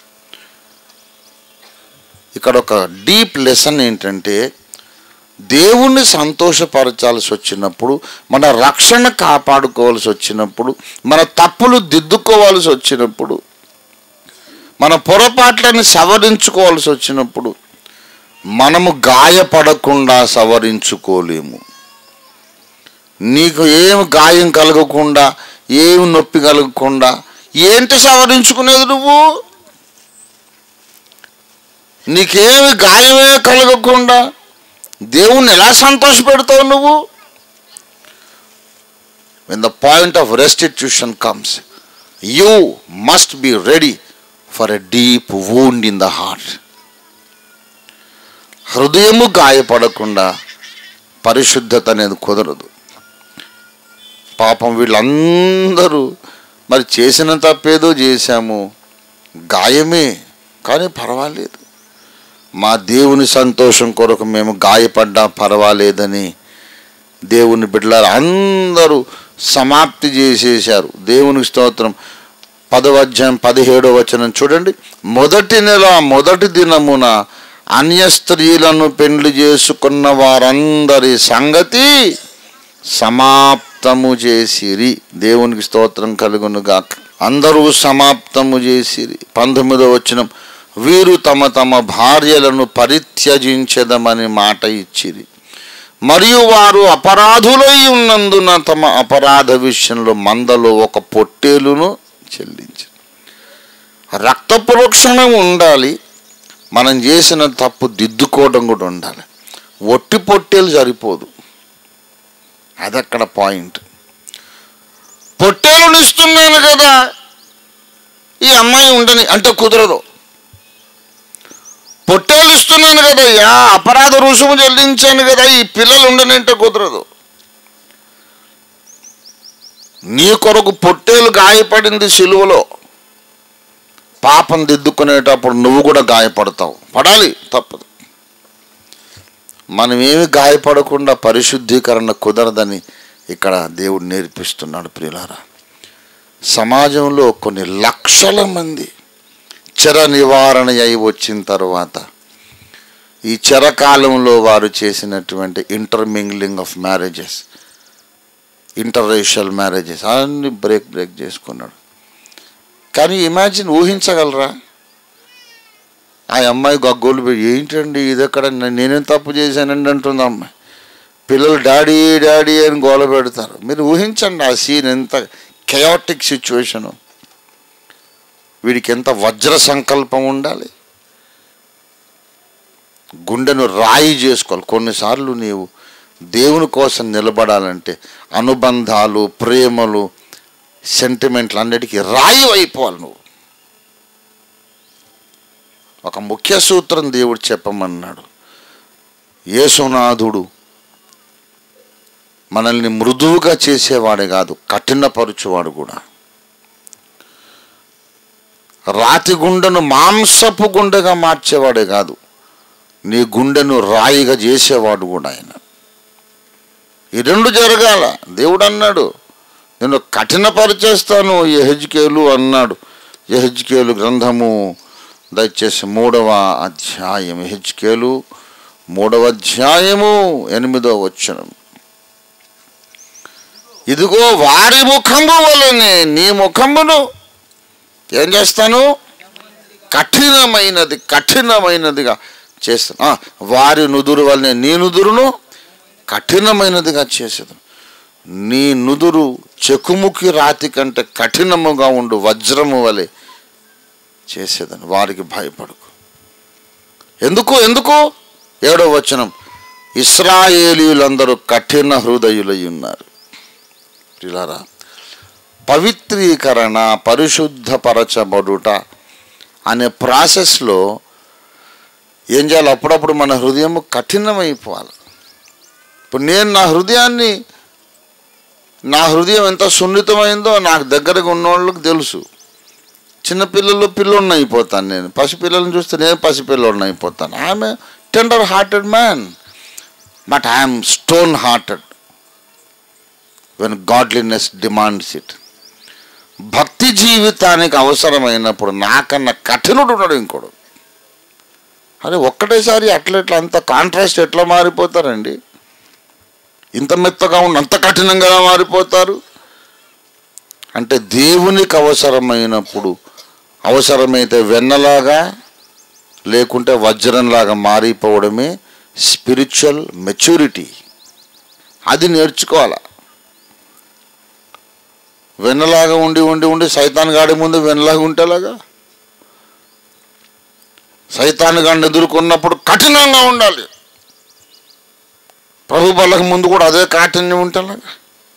ఇక్కడ ఒక డీప్ లెసన్ ఏంటంటే దేవుణ్ణి సంతోషపరచాల్సి వచ్చినప్పుడు మన రక్షణ కాపాడుకోవాల్సి వచ్చినప్పుడు మన తప్పులు దిద్దుకోవాల్సి వచ్చినప్పుడు మన పొరపాట్లను సవరించుకోవాల్సి వచ్చినప్పుడు మనము గాయపడకుండా సవరించుకోలేము నీకు ఏం గాయం కలగకుండా ఏం నొప్పి కలగకుండా ఏంటి సవరించుకునేది నువ్వు నీకేమి గాయమే కలగకుండా దేవుణ్ణి ఎలా సంతోషపెడతావు నువ్వు when the point of restitution comes you must be ready for a deep wound in the heart హృదయము గాయపడకుండా పరిశుద్ధత అనేది కుదరదు పాపం వీళ్ళందరూ మరి చేసిన తప్పేదో చేశాము గాయమే కానీ పర్వాలేదు మా దేవుని సంతోషం కొరకు మేము గాయపడ్డా పర్వాలేదని దేవుని బిడ్డలారు అందరూ సమాప్తి చేసేశారు దేవునికి స్తోత్రం పదవ అధ్యాయం పదిహేడవ వచనం చూడండి మొదటి నెల మొదటి దినమున అన్య స్త్రీలను పెండ్లి చేసుకున్న వారందరి సంగతి సమాప్తము చేసిరి దేవునికి స్తోత్రం కలుగునుగా అందరూ సమాప్తము చేసిరి పంతొమ్మిదో వచనం వీరు తమ తమ భార్యలను పరిత్యజించదమని మాట ఇచ్చిరి మరియు వారు అపరాధులై ఉన్నందున తమ అపరాధ విషయంలో మందలో ఒక పొట్టేలును చెల్లించారు రక్త ప్రోక్షణ ఉండాలి మనం చేసిన తప్పు దిద్దుకోవడం కూడా ఉండాలి ఒట్టి పొట్టేలు సరిపోదు అదక్కడ పాయింట్ పొట్టేలుని ఇస్తున్నాను కదా ఈ అమ్మాయి ఉండని అంటే కుదరదు పొట్టేలు ఇస్తున్నాను కదయ్యా అపరాధ రుసుము చెల్లించాను కదా ఈ పిల్లలు ఉండనంటే కుదరదు నీ కొరకు పొట్టేలు గాయపడింది సిలువలో పాపం దిద్దుకునేటప్పుడు నువ్వు కూడా గాయపడతావు పడాలి తప్పదు మనం ఏమి గాయపడకుండా పరిశుద్ధీకరణ కుదరదని ఇక్కడ దేవుడు నేర్పిస్తున్నాడు ప్రియులారా సమాజంలో కొన్ని లక్షల మంది చెర నివారణ అయి వచ్చిన తర్వాత ఈ చెరకాలంలో వారు చేసినటువంటి intermingling of marriages interracial marriages అన్ని బ్రేక్ బ్రేక్ చేసుకున్నాడు కానీ ఇమాజిన్ ఊహించగలరా ఆ అమ్మాయి గగ్గోలు పెట్టి ఏంటండి ఇది ఎక్కడ నేనేం తప్పు చేశానండి అంటుంది అమ్మాయి పిల్లలు డాడీ డాడీ అని గోల పెడతారు మీరు ఊహించండి ఆ సీన్ ఎంత కెయాటిక్ సిచ్యువేషను వీడికి ఎంత వజ్ర సంకల్పం ఉండాలి గుండెను రాయి చేసుకోవాలి కొన్నిసార్లు నీవు దేవుని కోసం నిలబడాలంటే అనుబంధాలు ప్రేమలు సెంటిమెంట్లు అన్నిటికీ రాయి అయిపోవాలి నువ్వు ఒక ముఖ్య సూత్రం దేవుడు చెప్పమన్నాడు యేసునాథుడు మనల్ని మృదువుగా చేసేవాడే కాదు కఠినపరుచువాడు కూడా రాతి గుండెను మాంసపు గుండెగా మార్చేవాడే కాదు నీ గుండెను రాయిగా చేసేవాడు కూడా ఆయన ఈ రెండు జరగాల దేవుడు అన్నాడు నేను కఠినపరిచేస్తాను యహజ్కేలు అన్నాడు యహజ్కేలు గ్రంథము దయచేసి మూడవ అధ్యాయం యహజ్కేలు మూడవ అధ్యాయము ఎనిమిదో వచనం ఇదిగో వారి ముఖము వలనే నీ ముఖమును ఏం చేస్తాను కఠినమైనది కఠినమైనదిగా చేస్తాను ఆ, వారి నుదురు వలనే నీ నుదురును కఠినమైనదిగా చేసేది నీ నుదురు చెకుముకి రాతి కంటే కఠినముగా ఉండు వజ్రము వలె చేసేదని వారికి భయపడకు ఎందుకు ఎందుకు ఏడో వచనం ఇస్రాయేలీయులందరూ కఠిన హృదయులై ఉన్నారు ప్రియులారా పవిత్రీకరణ పరిశుద్ధపరచబడుట అనే ప్రాసెస్లో ఏం చేయాలి అప్పుడప్పుడు మన హృదయం కఠినమైపోవాలి ఇప్పుడు నేను నా హృదయాన్ని నా హృదయం ఎంత సున్నితమైందో నాకు దగ్గరగా ఉన్నోళ్ళకి తెలుసు చిన్నపిల్లలు పిల్లోడిని అయిపోతాను నేను పసిపిల్లల్ని చూస్తే నేను పసిపిల్లోడిని అయిపోతాను I'm tender hearted man but I'm stone hearted when godliness demands it భక్తి జీవితానికి అవసరమైనప్పుడు నాకన్నా కఠినుడు ఉన్నాడు ఇంకోడు అరే ఒక్కటేసారి అట్లా ఇట్లా అంత కాంట్రాస్ట్ ఎట్లా మారిపోతారండి ఇంత మెత్తగా ఉండి అంత కఠినంగా మారిపోతారు అంటే దేవునికి అవసరమైనప్పుడు అవసరమైతే వెన్నలాగా లేకుంటే వజ్రంలాగా మారిపోవడమే స్పిరిచువల్ మెచ్యూరిటీ అది నేర్చుకోవాలి వెన్నలాగా ఉండి ఉండి ఉండి సైతాన్ గాడి ముందు వెన్నలాగా ఉంటేలాగా సైతాన్ గాడిని ఎదుర్కొన్నప్పుడు కఠినంగా ఉండాలి ప్రభు బలకు ముందు కూడా అదే కాఠిన్యం ఉంటేలాగా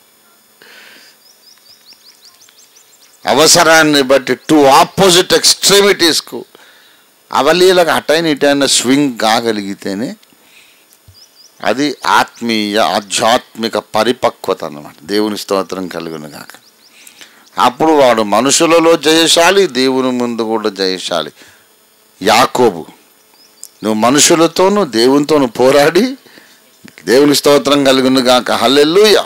అవసరాన్ని బట్టి టూ ఆపోజిట్ ఎక్స్ట్రీమిటీస్కు అవలీలకు అటైన ఇటైన స్వింగ్ కాగలిగితేనే అది ఆత్మీయ ఆధ్యాత్మిక పరిపక్వత అన్నమాట దేవుని స్తోత్రం కలుగును గాక అప్పుడు వాడు మనుషులలో జయశాలి దేవుని ముందు కూడా జయశాలి యాకోబు నువ్వు మనుషులతోనూ దేవునితోనూ పోరాడి దేవుని స్తోత్రం కలుగును గాక హల్లెలూయా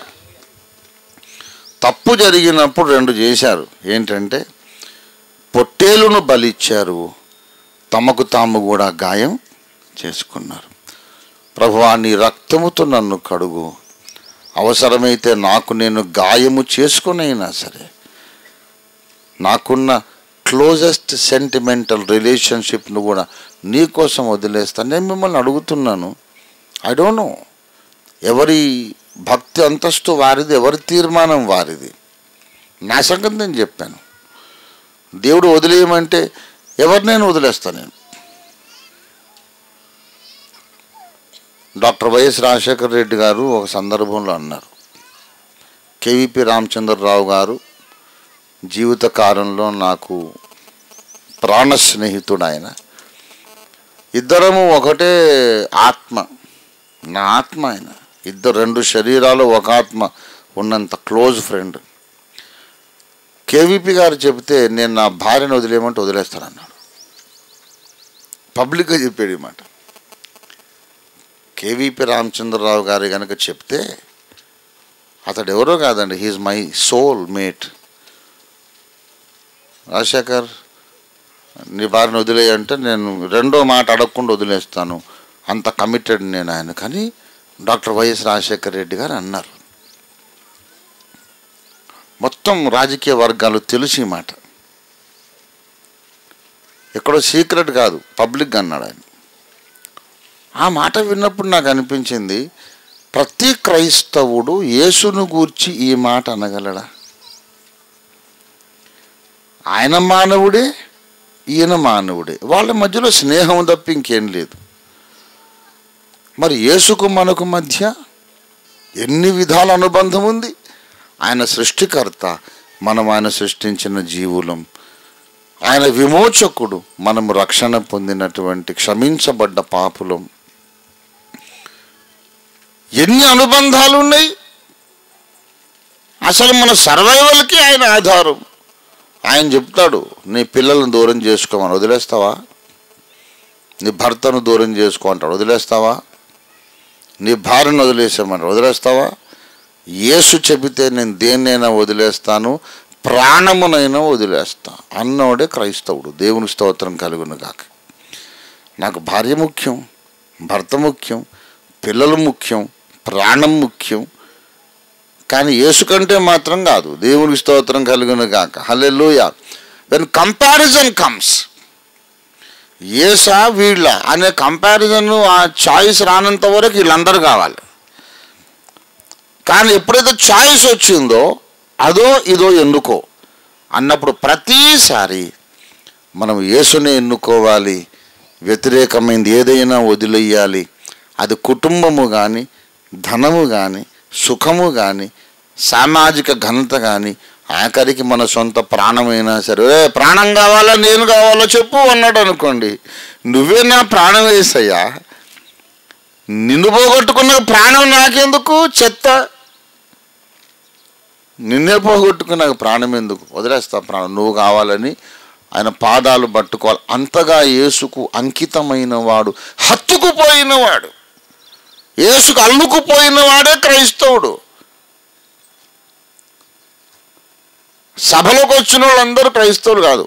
తప్పు జరిగినప్పుడు రెండు చేశారు ఏంటంటే పొట్టేలును బలిచ్చారు తమకు తాము కూడా గాయం చేసుకున్నారు ప్రభువా నీ రక్తముతో నన్ను కడుగు అవసరమైతే నాకు నేను గాయము చేసుకునైనా సరే నాకున్న క్లోజెస్ట్ సెంటిమెంటల్ రిలేషన్షిప్ను కూడా నీ కోసం వదిలేస్తాను నేను మిమ్మల్ని అడుగుతున్నాను ఐ డోంట్ నో ఎవరి భక్తి అంతస్తు వారిది ఎవరి తీర్మానం వారిది నా సంగతి నేను చెప్పాను దేవుడు వదిలేయమంటే ఎవరినైనా వదిలేస్తాను నేను డాక్టర్ వైఎస్ రాజశేఖర రెడ్డి గారు ఒక సందర్భంలో అన్నారు కేవీపీ రామచంద్రరావు గారు జీవిత కాలంలో నాకు ప్రాణ స్నేహితుడు ఆయన ఇద్దరము ఒకటే ఆత్మ నా ఆత్మ ఆయన ఇద్దరు రెండు శరీరాలు ఒక ఆత్మ ఉన్నంత క్లోజ్ ఫ్రెండ్ కేవీపీ గారు చెబితే నేను నా భార్యను వదిలేయమంటే వదిలేస్తానన్నాడు పబ్లిక్గా చెప్పాడు ఈ మాట కేవీపీ రామచంద్రరావు గారు కనుక చెప్తే అతడు ఎవరో కాదండి he's my soul mate Rajasekhar నీ భార్యను వదిలేయంటే నేను రెండో మాట అడగకుండా వదిలేస్తాను అంత కమిటెడ్ నేను ఆయన కానీ డాక్టర్ వైఎస్ రాజశేఖర్ రెడ్డి గారు అన్నారు మొత్తం రాజకీయ వర్గాలు తెలుసు ఈ మాట ఎక్కడో సీక్రెట్ కాదు పబ్లిక్గా అన్నాడు ఆయన ఆ మాట విన్నప్పుడు నాకు అనిపించింది ప్రతి క్రైస్తవుడు యేసును గూర్చి ఈ మాట అనగలడా ఆయన మానవుడే ఈయన మానవుడే వాళ్ళ మధ్యలో స్నేహం తప్ప ఇంకేం లేదు మరి యేసుకు మనకు మధ్య ఎన్ని విధాల అనుబంధం ఉంది ఆయన సృష్టికర్త మనం ఆయన సృష్టించిన జీవులం ఆయన విమోచకుడు మనం రక్షణ పొందినటువంటి క్షమించబడ్డ పాపులం ఎన్ని అనుబంధాలు ఉన్నాయి అసలు మన సర్వైవల్కి ఆయన ఆధారం ఆయన చెప్తాడు నీ పిల్లలను దూరం చేసుకోమని వదిలేస్తావా నీ భర్తను దూరం చేసుకో అంటాడు వదిలేస్తావా నీ భార్యను వదిలేసామని వదిలేస్తావా యేసు చెబితే నేను దేన్నైనా వదిలేస్తాను ప్రాణమునైనా వదిలేస్తా అన్నోడే క్రైస్తవుడు దేవుని స్తోత్రం కలుగును గాక నాకు భార్య ముఖ్యం భర్త ముఖ్యం పిల్లలు ముఖ్యం ప్రాణం ముఖ్యం కానీ యేసు కంటే మాత్రం కాదు దేవునికి స్తోత్రం కలుగును గాక హల్లెలూయ వెన్ కంపారిజన్ కమ్స్ ఏసా వీళ్ళ అనే కంపారిజన్ ఆ చాయిస్ రానంత వరకు వీళ్ళందరూ కావాలి కానీ ఎప్పుడైతే చాయిస్ వచ్చిందో అదో ఇదో ఎన్నుకో అన్నప్పుడు ప్రతిసారి మనం యేసునే ఎన్నుకోవాలి వ్యతిరేకమైంది ఏదైనా వదిలేయాలి అది కుటుంబము కానీ ధనము కానీ సుఖము కానీ సామాజిక ఘనత కానీ ఆఖరికి మన సొంత ప్రాణమైనా సరే "ఏ, ప్రాణం కావాలా నేను కావాలో చెప్పు అన్నాడు అనుకోండి నువ్వే నా ప్రాణం వేసయ్యా నిన్ను పోగొట్టుకున్న ప్రాణం నాకెందుకు చెత్త నిన్నే పోగొట్టుకున్న ప్రాణం ఎందుకు వదిలేస్తా ప్రాణం నువ్వు కావాలని ఆయన పాదాలు పట్టుకోవాలి అంతగా యేసుకు అంకితమైన వాడు హత్తుకుపోయిన వాడు యేసుకు అల్లుకుపోయిన వాడే క్రైస్తవుడు సభలోకి వచ్చిన వాళ్ళందరూ క్రైస్తవులు కాదు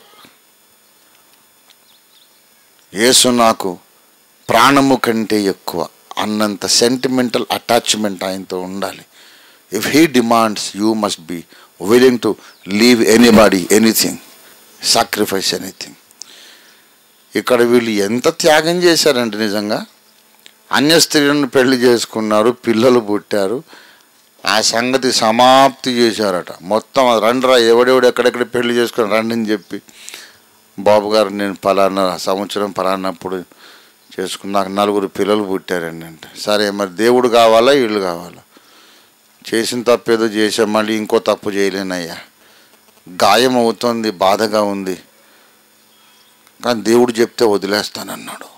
యేసు నాకు ప్రాణము కంటే ఎక్కువ అన్నంత సెంటిమెంటల్ అటాచ్మెంట్ ఆయనతో ఉండాలి if he demands you must be willing to leave anybody anything sacrifice anything ఇక్కడ వీళ్ళు ఎంత త్యాగం చేశారంటే నిజంగా అన్య స్త్రీలను పెళ్లి చేసుకున్నారు పిల్లలు పుట్టారు ఆ సంగతి సమాప్తి చేశారట మొత్తం అది రండిరా ఎవడెవడు ఎక్కడెక్కడ పెళ్లి చేసుకుని రండి అని చెప్పి బాబు గారు నేను పలానా సంవత్సరం పలానప్పుడు చేసుకుని నాకు నలుగురు పిల్లలు పుట్టారండి అంటే సరే మరి దేవుడు కావాలా వీళ్ళు కావాలా చేసిన తప్పు ఏదో చేసాం మళ్ళీ ఇంకో తప్పు చేయలేనయ్యా గాయం అవుతుంది బాధగా ఉంది కానీ దేవుడు చెప్తే వదిలేస్తానన్నాడు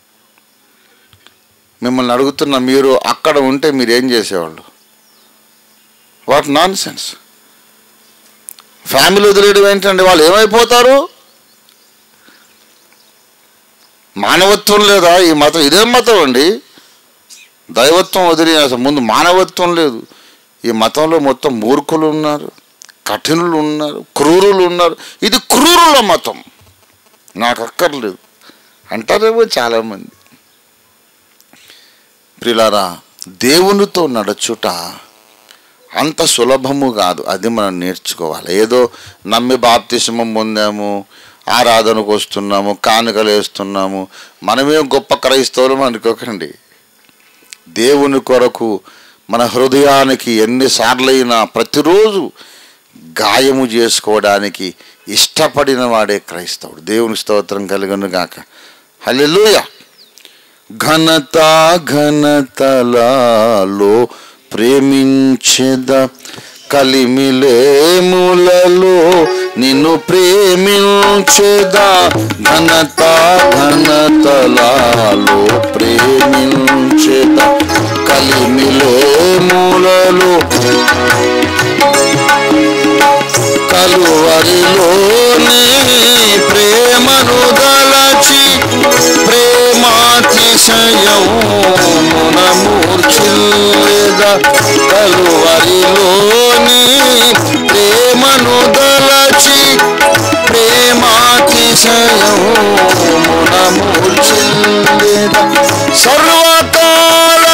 మిమ్మల్ని అడుగుతున్న మీరు అక్కడ ఉంటే మీరు ఏం చేసేవాళ్ళు వాట్ నాన్ సెన్స్ ఫ్యామిలీ వదిలేయడం ఏంటండి వాళ్ళు ఏమైపోతారు మానవత్వం లేదా ఈ మతం ఇదేం మతం అండి దైవత్వం వదిలి అసలు ముందు మానవత్వం లేదు ఈ మతంలో మొత్తం మూర్ఖులు ఉన్నారు కఠినులు ఉన్నారు క్రూరులు ఉన్నారు ఇది క్రూరుల మతం నాకు అక్కర్లేదు అంటారేమో చాలామంది ప్రిలారా దేవునితో నడుచుట అంత సులభము కాదు అది మనం నేర్చుకోవాలి ఏదో నమ్మి బాప్తిసమం పొందాము ఆరాధనకు వస్తున్నాము కానుకలు వేస్తున్నాము మనమే గొప్ప క్రైస్తవులు అనుకోకండి దేవుని కొరకు మన హృదయానికి ఎన్నిసార్లైనా ప్రతిరోజు గాయము చేసుకోవడానికి ఇష్టపడిన వాడే క్రైస్తవుడు దేవుని స్తోత్రం కలిగను గాక హల్లెలూయ ఘనత ఘనతలలో ప్రేమించెద కలిమిలేములలో నిన్ను ప్రేమించెదా ఘనత ఘనతలలో ప్రేమించెద కలిమిలేములలో కలువరిలోని ప్రేమను దలచి ప్రేమాతిశయమున మూర్ఛిల్లేద కలువరిలోని ప్రేమను దలచి ప్రేమాతిశయమున మూర్ఛిల్లేద సర్వకాల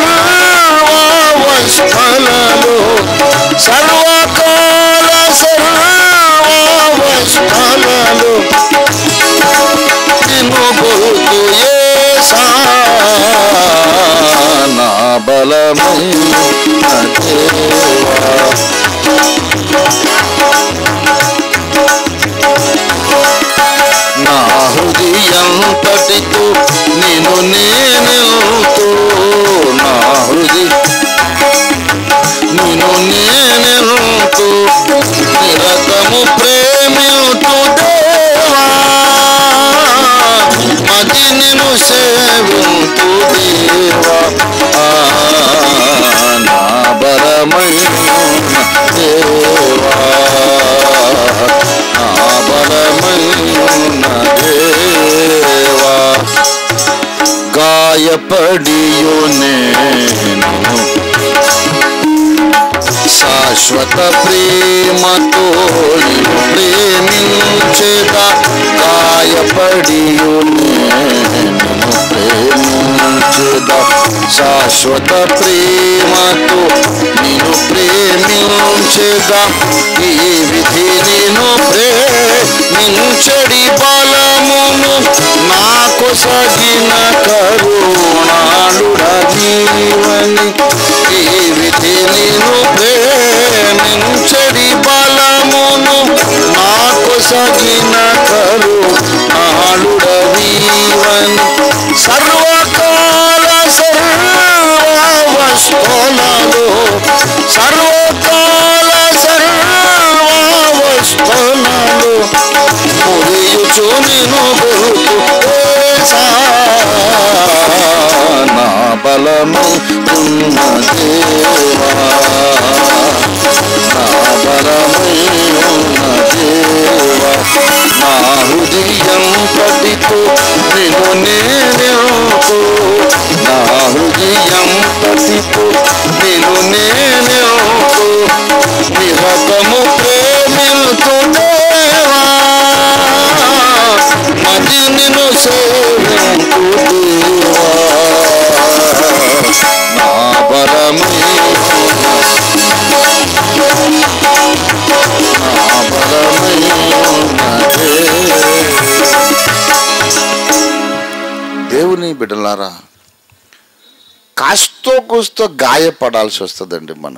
సర్వస్థలలో సర్వకాల సర్వస్థలలో నిన్ను గుర్తు ఏసా నా బలమైన దేవా నా హృదయంతటితో నేను నేనెంతో నా హృదయ నేను నేనెంతో నిరతము ప్రేమించు దేవా అది నేను సేవించు దేవా ఆ, నా బలమైన దేవా నా బలమైన దేవా గాయపడియు నేను శాశ్వత ప్రేమతో నిన్ను ప్రేమించేదా గాయపడియు నేను ప్రేమించేదా శాశ్వత ప్రేమతో నేను ప్రేమించేదా ఈ విధి నేను ప్రేమించడి బలమును నాకు సగిన కరుణాళుడ జీవని ఈ విధి నేను ప్రేమించడి బలమును నాకు సగిన కరుణాళుడ జీవని సర్వకాల సర్వవస్తులలో సర్వకాల సర్వవస్తులలో మురియుచు నిను నా బలము ఉన్న దేవా నా బలము ఉన్న దేవా నా హృదయం పటితో నిన్ను నేనెంతో నా హృదయం పటితో నిన్ను నేనెంతో నిరతము ప్రేమిల్తు దేవా మది నిన్ను సేవింతు దేవా నా బలము నా బలమైనదే. దేవుని బిడ్డలారా కాస్తో కూస్తో గాయపడాల్సి వస్తుందండి మనం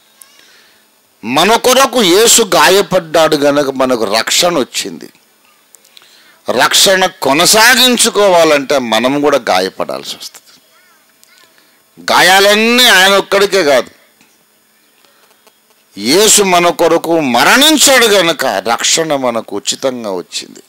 మన కొరకు యేసు గాయపడ్డాడు గనక మనకు రక్షణ వచ్చింది రక్షణ కొనసాగించుకోవాలంటే మనం కూడా గాయపడాల్సి వస్తుంది గాయాలన్నీ ఆయన ఒక్కడికే కాదు యేసు మన కొరకు మరణించాడు గనక రక్షణ మనకు ఉచితంగా వచ్చింది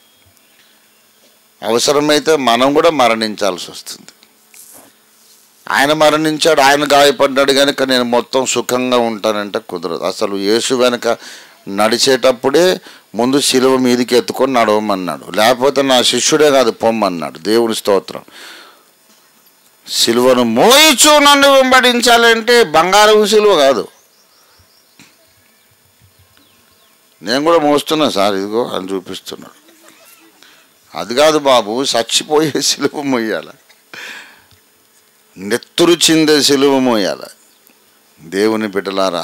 అవసరమైతే మనం కూడా మరణించాల్సి వస్తుంది ఆయన మరణించాడు ఆయన గాయపడ్డాడు కనుక నేను మొత్తం సుఖంగా ఉంటానంటే కుదరదు అసలు యేసు వెనక నడిచేటప్పుడే ముందు శిలువ మీదికి ఎత్తుకొని నడవమన్నాడు లేకపోతే నా శిష్యుడే కాదు పొమ్మన్నాడు దేవుని స్తోత్రం సిలువను మోయిచు నన్ను వెంబడించాలంటే బంగారం సిలువ కాదు నేను కూడా మోస్తున్నా సార్ ఇదిగో అని చూపిస్తున్నాడు అది కాదు బాబు చచ్చిపోయే సిలువ మోయాల నెత్తురు చిందే సిలువ మోయాల దేవుని బిడ్డలారా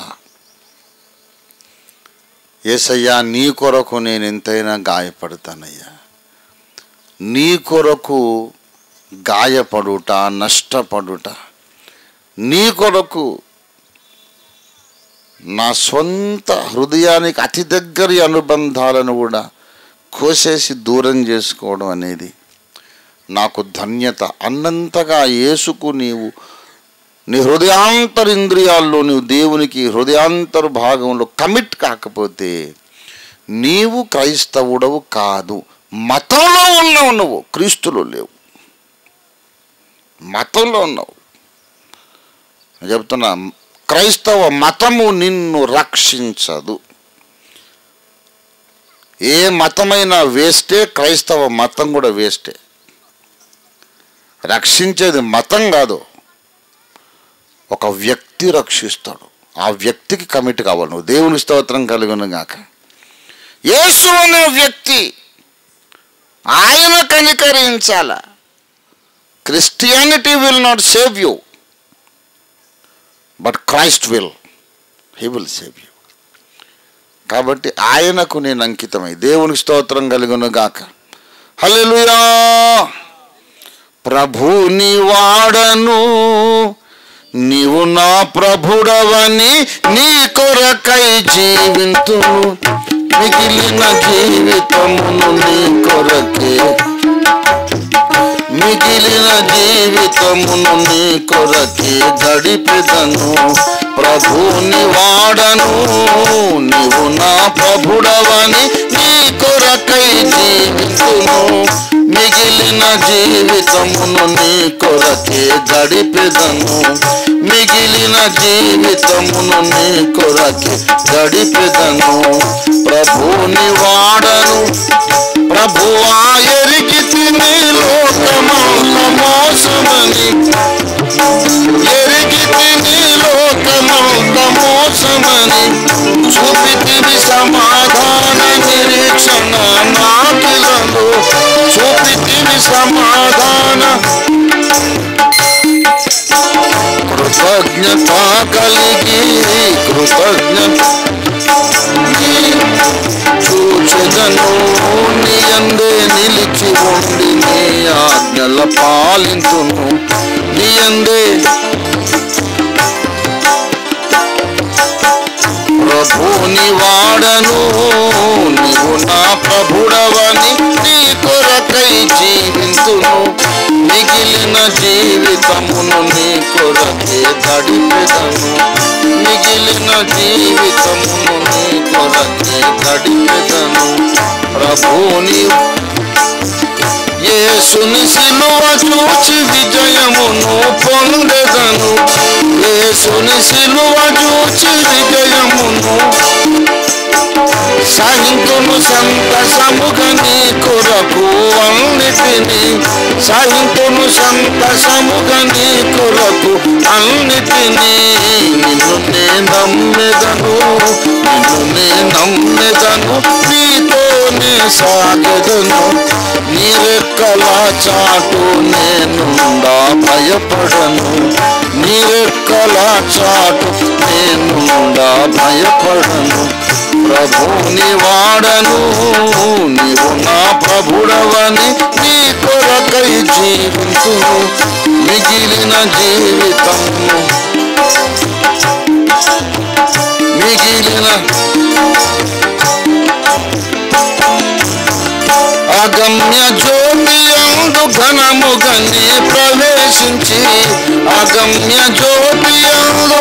ఏసయ్యా నీ కొరకు నేను ఎంతైనా గాయపడతానయ్యా నీ కొరకు గాయపడుట నష్టపడుట నీ కొరకు నా సొంత హృదయానికి అతి దగ్గరి అనుబంధాలను కూడా కోసేసి దూరం చేసుకోవడం అనేది నాకు ధన్యత అన్నంతగా యేసుకు నీవు నీ హృదయాంతరింద్రియాల్లో నీవు దేవునికి హృదయాంతర భాగంలో కమిట్ కాకపోతే నీవు క్రైస్తవుడవు కాదు మతంలో ఉన్నావు నువ్వు క్రీస్తులో లేవు మతంలో ఉన్నావు నేను చెప్తున్నా క్రైస్తవ మతము నిన్ను రక్షించదు ఏ మతమైనా వేస్టే క్రైస్తవ మతం కూడా వేస్టే రక్షించేది మతం కాదు ఒక వ్యక్తి రక్షిస్తాడు ఆ వ్యక్తికి కమిట్ కావాలి నువ్వు దేవుని స్తోత్రం కలుగును గాక యేసు అనే వ్యక్తి ఆయన కనికరించాల Christianity will not save you but Christ will he will save you కాబట్టి ఆయనకు నేను అంకితమై దేవునికి స్తోత్రం కలుగును గాక హల్లెలూయా ప్రభుని వాడను నీవు నా ప్రభుడవని నీ కొరకై జీవింతును మిగిలిన జీవితమును నీ కొరకే మిగిలిన జీవితమును నీ కొరకే గడిపెదను ప్రభుని వాడను నీవు నా ప్రభుడవని నీ కొరకై జీవితును మిగిలిన జీవితమును నీ కొరకే గడిపెదను మిగిలిన జీవితమును నీ కొరకే గడిపెదను ప్రభుని వాడను ప్రభువా ఎరిగి తిని లోకమంత మోసమని ఎరిగి తిని లోకమంత మోసమని చూపితివి సమాధాన నిరీక్షణ నాకిలలో చూపితివి సమాధాన కృతజ్ఞత కలిగి కృతజ్ఞత చూచెదను నీ అందే నిలిచి ఉండి నీ ఆజ్ఞల పాలింతును నీ అందే ప్రభుని వాడను నీవు నా ప్రభుడవని నీ కొరకై జీవింతును మిగిలిన జీవితమును నీ కొరకే గడిపెదను మిగిలిన జీవితమును నీ కొరకే గడిపెదను ప్రభుని యేసుని సిలువ చూచి విజయమును పొందెదను యేసుని సిలువ చూచి విజయమును సహింతును సంతసముగా నీ కొరకు అన్నిటిని సహింతును సంతసముగా నీ కొరకు అన్నిటిని నిన్ను నే నమ్మెదను నిన్ను నే నమ్మెదను నీతోనే సాగెదను నీ రెక్కల చాటు నేనుండా భయపడను నీ రెక్కల చాటు నేనుండా భయపడను ప్రభుని వాడను నీవు నా ప్రభుడవని నీ కొరకై జీవించును మిగిలిన జీవితము మిగిలిన అగమ్య జ్యోతి అందు ఘనముగని ప్రవేశించి అగమ్య జ్యోతి అందు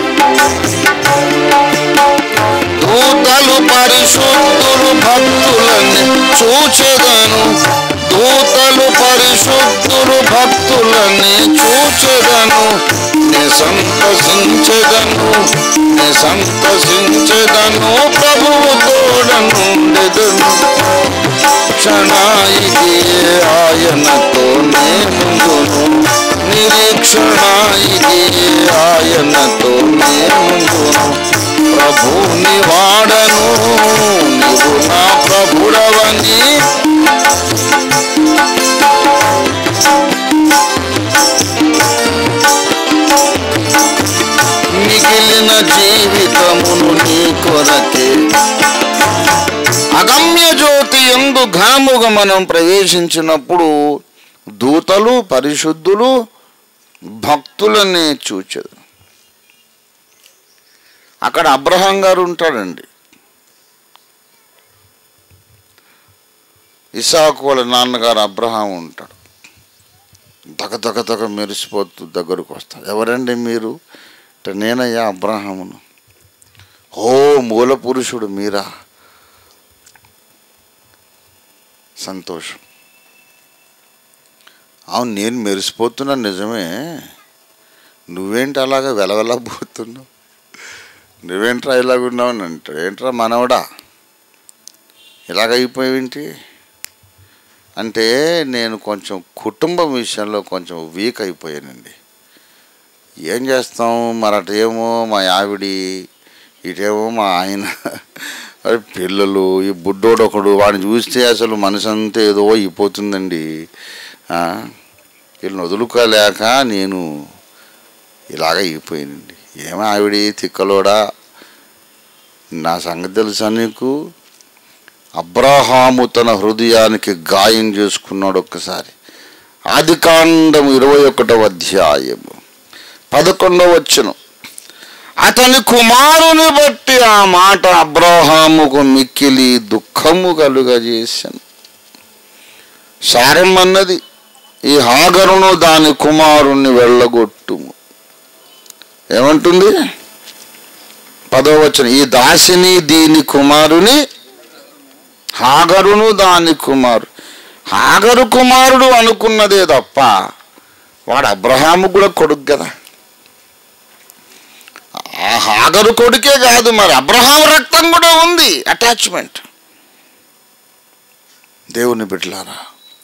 దూతలు పరిశుద్ధులు భక్తులని చూచెదను దూతలు పరిశుద్ధులు భక్తులని చూచెదను నే సంతసించెదను నే సంతసించెదను ప్రభువు తోడనుండెదను క్షణాయికి ఆయనతో నేనుందును నిరీక్షణాయికి ఆయనతో నేనుందును ప్రభుని వాడను నీవు నా ప్రభుడవని మిగిలిన జీవితమును నీ కొరకే అగమ్య జ్యోతి ఎందు ఘనముగా మనం ప్రవేశించినప్పుడు దూతలు పరిశుద్ధులు భక్తులని చూచదు అక్కడ అబ్రహాం గారు ఉంటాడండి ఇసాకు వాళ్ళ నాన్నగారు అబ్రహాం ఉంటాడు దగ దగ దగ మెరిసిపోతూ దగ్గరకు వస్తాడు ఎవరండి మీరు అంటే నేనయ్యా అబ్రహామును ఓ మూల పురుషుడు మీరా సంతోషం అవును నేను మెరిసిపోతున్నా నిజమే నువ్వేంటి అలాగా వెలవెలబోతున్నావు నువ్వేంట్రా ఇలాగున్నావు అని అంటాడు ఏంట్రా మనవడా ఇలాగ అయిపోయేంటి అంటే నేను కొంచెం కుటుంబం విషయంలో కొంచెం వీక్ అయిపోయానండి ఏం చేస్తాం మరి అటేమో మా ఆవిడి ఇటేమో మా ఆయన అరే పిల్లలు ఈ బుడ్డోడు ఒకడు వాడిని చూస్తే అసలు మనసు అంతా ఏదో అయిపోతుందండి ఆ, వీళ్ళని వదులుకోలేక నేను ఇలాగ అయిపోయానండి ఏమో ఆవిడి తిక్కలోడా నా సంగతి తెలుసా నీకు అబ్రహాము తన హృదయానికి గాయం చేసుకున్నాడు ఒక్కసారి ఆదికాండం ఇరవై ఒకటవ అధ్యాయము పదకొండవ వచ్చును అతని కుమారుని బట్టి ఆ మాట అబ్రహాముకు మిక్కిలి దుఃఖము కలుగజేశాను సారమన్నది ఈ హాగరును దాని కుమారుణ్ణి వెళ్ళగొట్టుము ఏమంటుంది పదవ వచనం ఈ దాసిని దీని కుమారుని హాగరును దాని కుమారు హాగరు కుమారుడు అనుకున్నదే తప్ప వాడు అబ్రహాము కూడా కొడుకు కదా ఆ హాగరు కొడుకే కాదు మరి అబ్రహాం రక్తం కూడా ఉంది అటాచ్మెంట్ దేవుని బిడ్డలారా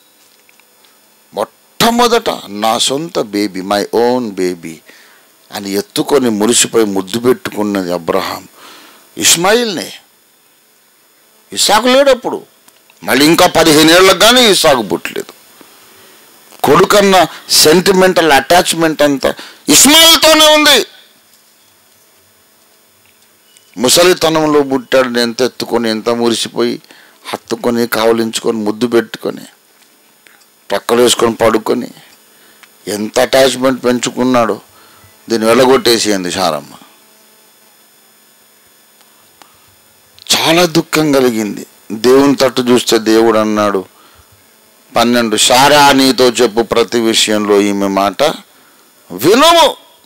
మొట్టమొదట నా సొంత బేబీ మై ఓన్ బేబీ అని ఎత్తుకొని మురిసిపోయి ముద్దు పెట్టుకున్నది అబ్రహాం ఇస్మాయిల్నే ఇసాకు లేడప్పుడు మళ్ళీ ఇంకా పదిహేను ఏళ్ళకు కానీ ఇసాకు పుట్టలేదు కొడుకన్న సెంటిమెంటల్ అటాచ్మెంట్ అంతా ఇస్మాయిల్తోనే ఉంది ముసలితనంలో పుట్టాడు ఎంత ఎత్తుకొని ఎంత మురిసిపోయి హత్తుకొని కావలించుకొని ముద్దు పెట్టుకొని పక్కలు వేసుకొని పడుకొని ఎంత అటాచ్మెంట్ పెంచుకున్నాడు దీన్ని వెళ్ళగొట్టేసింది శారమ్మ చాలా దుఃఖం కలిగింది దేవుని తట్టు చూస్తే దేవుడు అన్నాడు పన్నెండు సారా నీతో చెప్పు ప్రతి విషయంలో ఈమె మాట వినము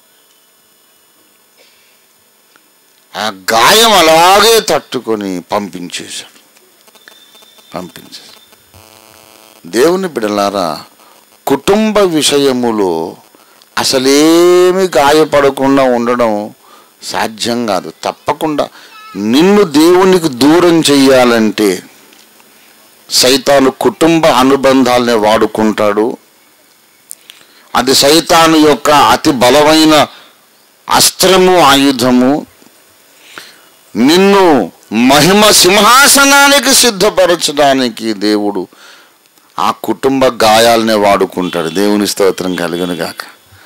ఆ గాయం అలాగే తట్టుకొని పంపించేశాడు పంపించేశాడు దేవుని బిడలారా కుటుంబ విషయములో అసలేమి గాయపడకుండా ఉండడం సాధ్యం కాదు తప్పకుండా నిన్ను దేవునికి దూరం చెయ్యాలంటే సైతాను కుటుంబ అనుబంధాలనే వాడుకుంటాడు అది సైతాను యొక్క అతి బలమైన అస్త్రము ఆయుధము నిన్ను మహిమ సింహాసనానికి సిద్ధపరచడానికి దేవుడు ఆ కుటుంబ గాయాలనే వాడుకుంటాడు దేవుని స్తోత్రం కలుగును గాక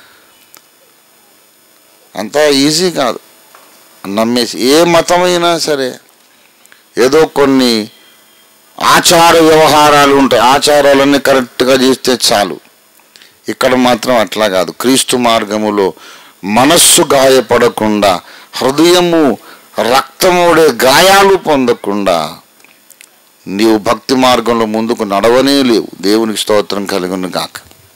అంతా ఈజీ కాదు నమ్మేసి ఏ మతమైనా సరే ఏదో కొన్ని ఆచార వ్యవహారాలు ఉంటాయి ఆచారాలన్నీ కరెక్ట్గా చేస్తే చాలు ఇక్కడ మాత్రం అట్లా కాదు క్రీస్తు మార్గములో మనస్సు గాయపడకుండా హృదయము రక్తమోడే గాయాలు పొందకుండా నీవు భక్తి మార్గంలో ముందుకు నడవనే లేవు దేవునికి స్తోత్రం కలుగును గాక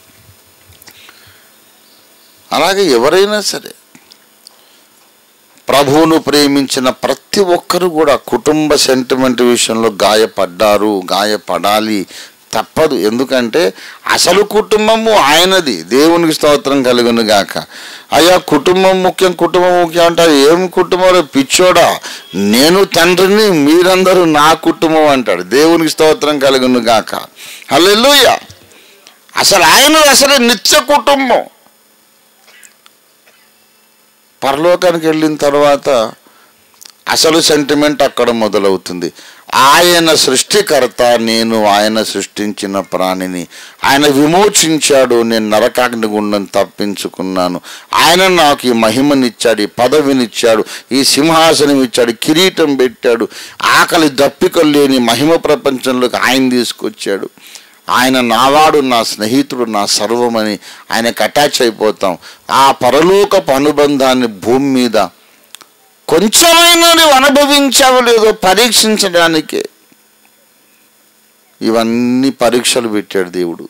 అలాగే ఎవరైనా సరే ప్రభువును ప్రేమించిన ప్రతి ఒక్కరు కూడా కుటుంబ సెంటిమెంట్ విషయంలో గాయపడ్డారు గాయపడాలి తప్పదు ఎందుకంటే అసలు కుటుంబము ఆయనది దేవునికి స్తోత్రం కలుగును గాక అయ్యా కుటుంబం ముఖ్యం కుటుంబం ముఖ్యం అంటారు ఏం కుటుంబంలో పిచ్చోడా నేను తండ్రిని మీరందరూ నా కుటుంబం అంటాడు దేవునికి స్తోత్రం కలుగును గాక హల్లెలూయ అసలు ఆయన అసలు నిత్య కుటుంబం పరలోకానికి వెళ్ళిన తర్వాత అసలు సెంటిమెంట్ అక్కడ మొదలవుతుంది ఆయన సృష్టికర్త నేను ఆయన సృష్టించిన ప్రాణిని ఆయన విమోచించాడు నేను నరకాగ్ని గుండం తప్పించుకున్నాను ఆయన నాకు ఈ మహిమనిచ్చాడు ఈ పదవినిచ్చాడు ఈ సింహాసనం ఇచ్చాడు కిరీటం పెట్టాడు ఆకలి దప్పికలు లేని మహిమ ప్రపంచంలోకి ఆయన తీసుకొచ్చాడు ఆయన నావాడు నా స్నేహితుడు నా సర్వమని ఆయనకు అటాచ్ అయిపోతాం ఆ పరలోకపు అనుబంధాన్ని భూమి మీద కొంచెమైనా నువ్వు అనుభవించావు లేదో పరీక్షించడానికే ఇవన్నీ పరీక్షలు పెట్టాడు దేవుడు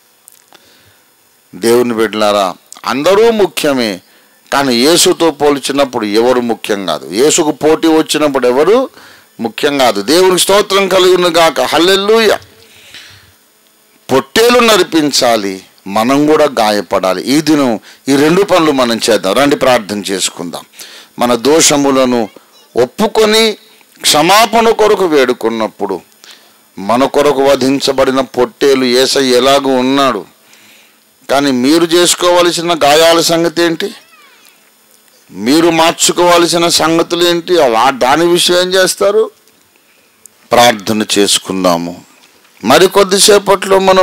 దేవుని బిడ్డలారా అందరూ ముఖ్యమే కానీ యేసుతో పోల్చినప్పుడు ఎవరు ముఖ్యం కాదు యేసుకు పోటీ వచ్చినప్పుడు ఎవరు ముఖ్యం కాదు దేవునికి స్తోత్రం కలిగిన గాక హల్లెలూయ పొట్టేలు నడిపించాలి మనం కూడా గాయపడాలి ఈ దినం ఈ రెండు పనులు మనం చేద్దాం రండి ప్రార్థన చేసుకుందాం మన దోషములను ఒప్పుకొని క్షమాపణ కొరకు వేడుకున్నప్పుడు మన కొరకు వధించబడిన పొట్టేలు ఏసై ఎలాగూ ఉన్నాడు కానీ మీరు చేసుకోవలసిన గాయాల సంగతి ఏంటి మీరు మార్చుకోవాల్సిన సంగతులు ఏంటి ఆ- దాని విషయం ఏం చేస్తారు ప్రార్థన చేసుకుందాము మరి కొద్దిసేపట్లో మనం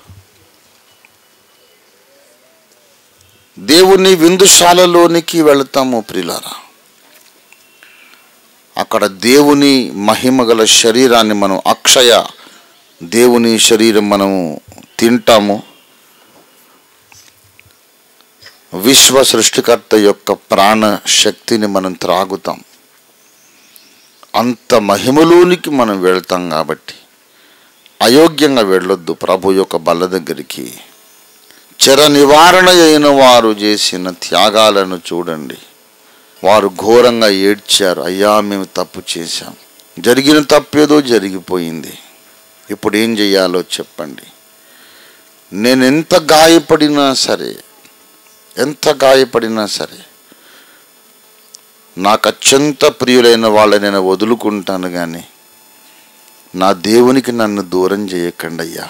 దేవుని విందుశాలలోనికి వెళతాము ప్రిలారా అక్కడ దేవుని మహిమగల శరీరాన్ని మనం అక్షయ దేవుని శరీరం మనము తింటాము విశ్వ సృష్టికర్త యొక్క ప్రాణ శక్తిని మనం త్రాగుతాం అంత మహిమలోనికి మనం వెళ్తాం కాబట్టి అయోగ్యంగా వెళ్ళొద్దు ప్రభు యొక్క బల్ల దగ్గరికి చెర నివారణ అయిన వారు చేసిన త్యాగాలను చూడండి వారు ఘోరంగా ఏడ్చారు అయ్యా మేము తప్పు చేశాం జరిగిన తప్పేదో జరిగిపోయింది ఇప్పుడు ఏం చెయ్యాలో చెప్పండి నేను ఎంత గాయపడినా సరే ఎంత గాయపడినా సరే నాకు అత్యంత ప్రియులైన వాళ్ళని నేను వదులుకుంటాను కానీ నా దేవునికి నన్ను దూరం చేయకండి అయ్యా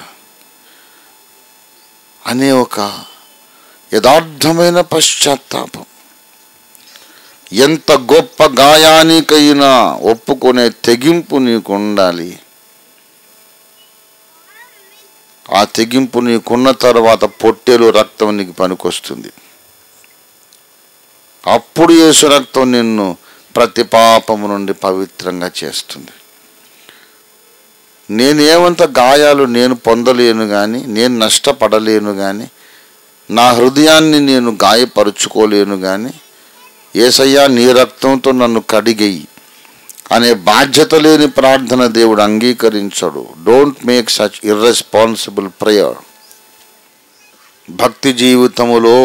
అనే ఒక యథార్థమైన పశ్చాత్తాపం ఎంత గొప్ప గాయానికైనా ఒప్పుకునే తెగింపు నీకు ఉండాలి ఆ తెగింపు నీకున్న తర్వాత పొట్టేలు రక్తం నీకు పనికొస్తుంది అప్పుడు యేసు రక్తం నిన్ను ప్రతి పాపము నుండి పవిత్రంగా చేస్తుంది నేనేమంత గాయాలు నేను పొందలేను కానీ నేను నష్టపడలేను కానీ నా హృదయాన్ని నేను గాయపరుచుకోలేను కానీ ఏసయ్యా నీ రక్తంతో నన్ను కడిగేయి అనే బాధ్యత లేని ప్రార్థన దేవుడు అంగీకరించడు don't make such irresponsible prayer భక్తి జీవితములో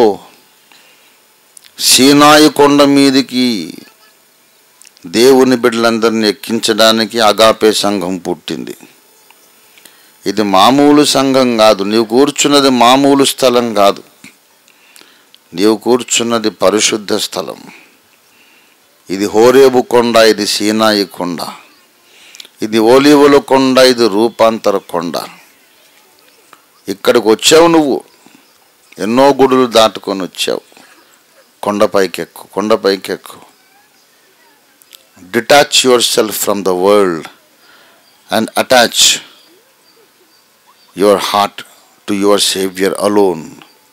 సీనాయి కొండ మీదికి దేవుని బిడ్డలందరినీ ఎక్కించడానికి అగాపే సంఘం పుట్టింది ఇది మామూలు సంఘం కాదు నీవు కూర్చున్నది మామూలు స్థలం కాదు నీవు కూర్చున్నది పరిశుద్ధ స్థలం ఇది హోరేబు కొండ ఇది సీనాయి కొండ ఇది ఓలివుల కొండ ఇది రూపాంతర కొండ ఇక్కడికి వచ్చావు నువ్వు ఎన్నో గుడులు దాటుకొని వచ్చావు కొండపైకి ఎక్కు కొండపైకి ఎక్కు detach yourself from the world and attach your heart to your saviour alone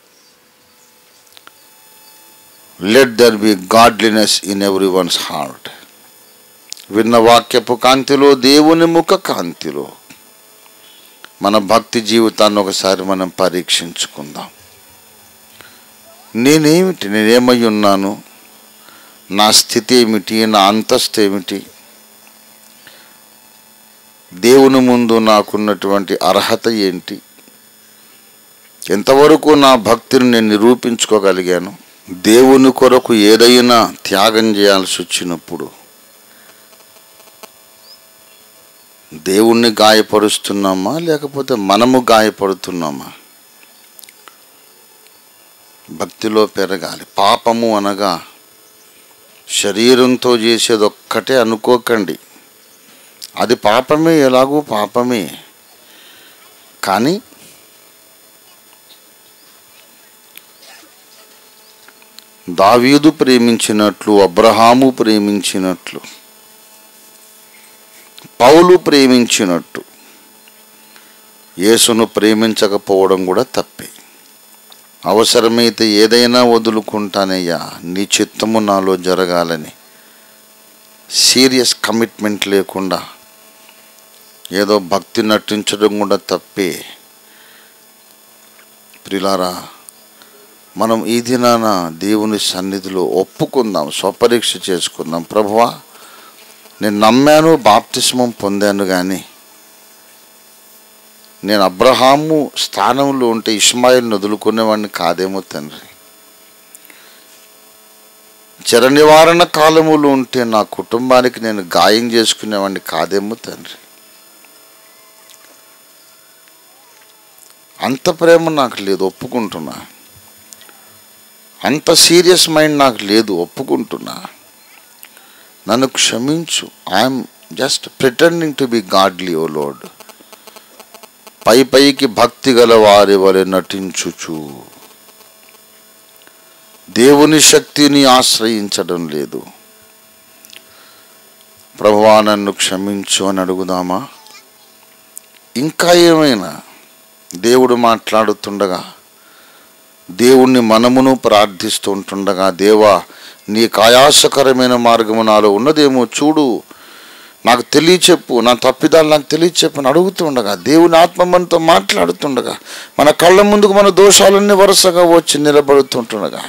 let there be godliness in everyone's heart విన్న వాక్యపు కాంతిలో దేవుని ముఖ కాంతిలో మన భక్తి జీవితాన్ని ఒకసారి మనం పరీక్షించుకుందాం నేనేమిటి నేనేమై ఉన్నాను నా స్థితి ఏమిటి నా అంతస్తు ఏమిటి దేవుని ముందు నాకున్నటువంటి అర్హత ఏంటి ఎంతవరకు నా భక్తిని నేను నిరూపించుకోగలిగాను దేవుని కొరకు ఏదైనా త్యాగం చేయాల్సి వచ్చినప్పుడు దేవుణ్ణి గాయపరుస్తున్నామా లేకపోతే మనము గాయపడుతున్నామా భక్తిలో పెరగాలి పాపము అనగా శరీరంతో చేసేది ఒక్కటే అనుకోకండి అది పాపమే ఎలాగూ పాపమే కానీ దావీదు ప్రేమించినట్లు అబ్రహాము ప్రేమించినట్లు పౌలు ప్రేమించినట్టు యేసును ప్రేమించకపోవడం కూడా తప్పే అవసరమైతే ఏదైనా వదులుకుంటానయ్యా నీ చిత్తము నాలో జరగాలని సీరియస్ కమిట్మెంట్ లేకుండా ఏదో భక్తి నటించడం కూడా తప్పే ప్రిలారా మనం ఈ దినాన దేవుని సన్నిధిలో ఒప్పుకుందాం స్వపరీక్ష చేసుకుందాం ప్రభువా నేను నమ్మాను బాప్తిస్మం పొందాను కానీ నేను అబ్రహాము స్థానంలో ఉంటే ఇస్మాయిల్ని వదులుకునేవాడిని కాదేమో తండ్రి చెర నివారణ కాలములో ఉంటే నా కుటుంబానికి నేను గాయం చేసుకునేవాడిని కాదేమో తండ్రి అంత ప్రేమ నాకు లేదు ఒప్పుకుంటున్నా అంత సీరియస్ మైండ్ నాకు లేదు ఒప్పుకుంటున్నా నన్ను క్షమించు I'm just pretending to be godly O Lord పై పైకి భక్తి గల వారి వలె నటించుచు దేవుని శక్తిని ఆశ్రయించడం లేదు ప్రభువా నన్ను క్షమించు అని అడుగుదామా ఇంకా ఏమైనా దేవుడు మాట్లాడుతుండగా దేవుణ్ణి మనమును ప్రార్థిస్తుంటుండగా దేవా నీ కాయాసకరమైన మార్గము నాలో ఉన్నదేమో చూడు నాకు తెలియచెప్పు నా తప్పిదాలు నాకు తెలియచెప్పు అని అడుగుతుండగా దేవుని ఆత్మ మనతో మాట్లాడుతుండగా మన కళ్ళ ముందుకు మన దోషాలన్నీ వరుసగా వచ్చి నిలబడుతుంటుండగా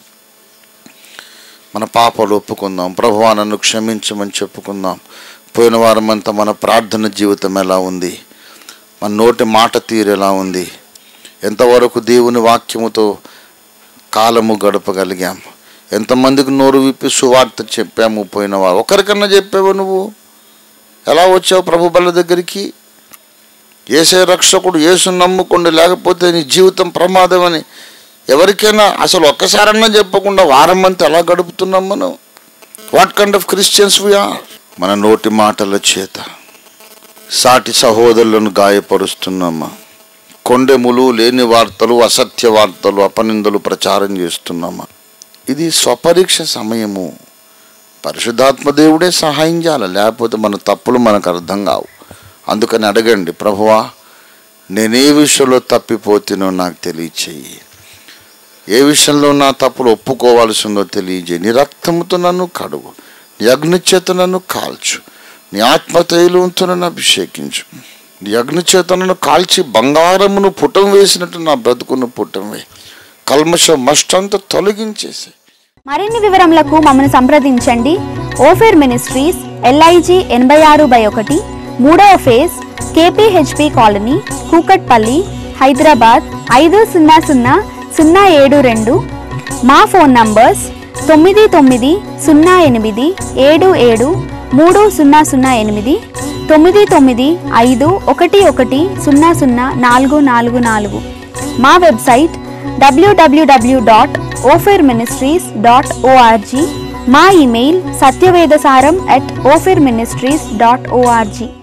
మన పాపాలు ఒప్పుకుందాం ప్రభువా నన్ను క్షమించమని చెప్పుకుందాం పోయిన వారం అంతా మన ప్రార్థన జీవితం ఎలా ఉంది మన నోటి మాట తీరు ఎలా ఉంది ఎంతవరకు దేవుని వాక్యముతో కాలము గడపగలిగాం ఎంతమందికి నోరు విప్పి సువార్త చెప్పాము పోయిన వారు ఒకరికన్నా చెప్పావు నువ్వు ఎలా వచ్చావు ప్రభు బల్ల దగ్గరికి ఏసే రక్షకుడు యేసు నమ్ముకోండి లేకపోతే నీ జీవితం ప్రమాదం అని ఎవరికైనా అసలు ఒక్కసారన్నా చెప్పకుండా వారం అంతా ఎలా గడుపుతున్నాం మనం what kind of Christians we are మన నోటి మాటల చేత సాటి సహోదరులను గాయపరుస్తున్నామా కొండెములు లేని వార్తలు అసత్య వార్తలు అపనిందలు ప్రచారం చేస్తున్నామా ఇది స్వపరీక్ష సమయము పరిశుద్ధాత్మ దేవుడే సహాయం చేయాలి లేకపోతే మన తప్పులు మనకు అర్థం కావు అందుకని అడగండి ప్రభువా నేనే విషయంలో తప్పిపోతునో నాకు తెలియచేయి ఏ విషయంలో నా తప్పులు ఒప్పుకోవాల్సిందో తెలియజేయి నీ రక్తముతో నన్ను కడుగు నీ అగ్నిచేత నన్ను కాల్చు నీ ఆత్మతైలంతో నన్ను అభిషేకించు నీ అగ్నిచేత నన్ను కాల్చి బంగారమును పుటం వేసినట్టు నా బ్రతుకును పుటం వే కల్మష మస్టంతా తొలగించేసి మరిన్ని వివరములకు మమ్మల్ని సంప్రదించండి ఓఫేర్ మినిస్ట్రీస్ ఎల్ఐజి ఎనభై ఆరు బై ఒకటి మూడవ phase KPHB colony Kukatpally Hyderabad ఐదు సున్నా సున్నా సున్నా ఏడు రెండు మా ఫోన్ నంబర్స్ తొమ్మిది తొమ్మిది సున్నా ఎనిమిది ఏడు ఏడు మూడు సున్నా సున్నా ఎనిమిది తొమ్మిది తొమ్మిది ఐదు ఒకటి ఒకటి సున్నా సున్నా నాలుగు నాలుగు నాలుగు మా website WWW dot Ophir Ministries dot org మా email Satyavedasaram at Ophir Ministries dot ORG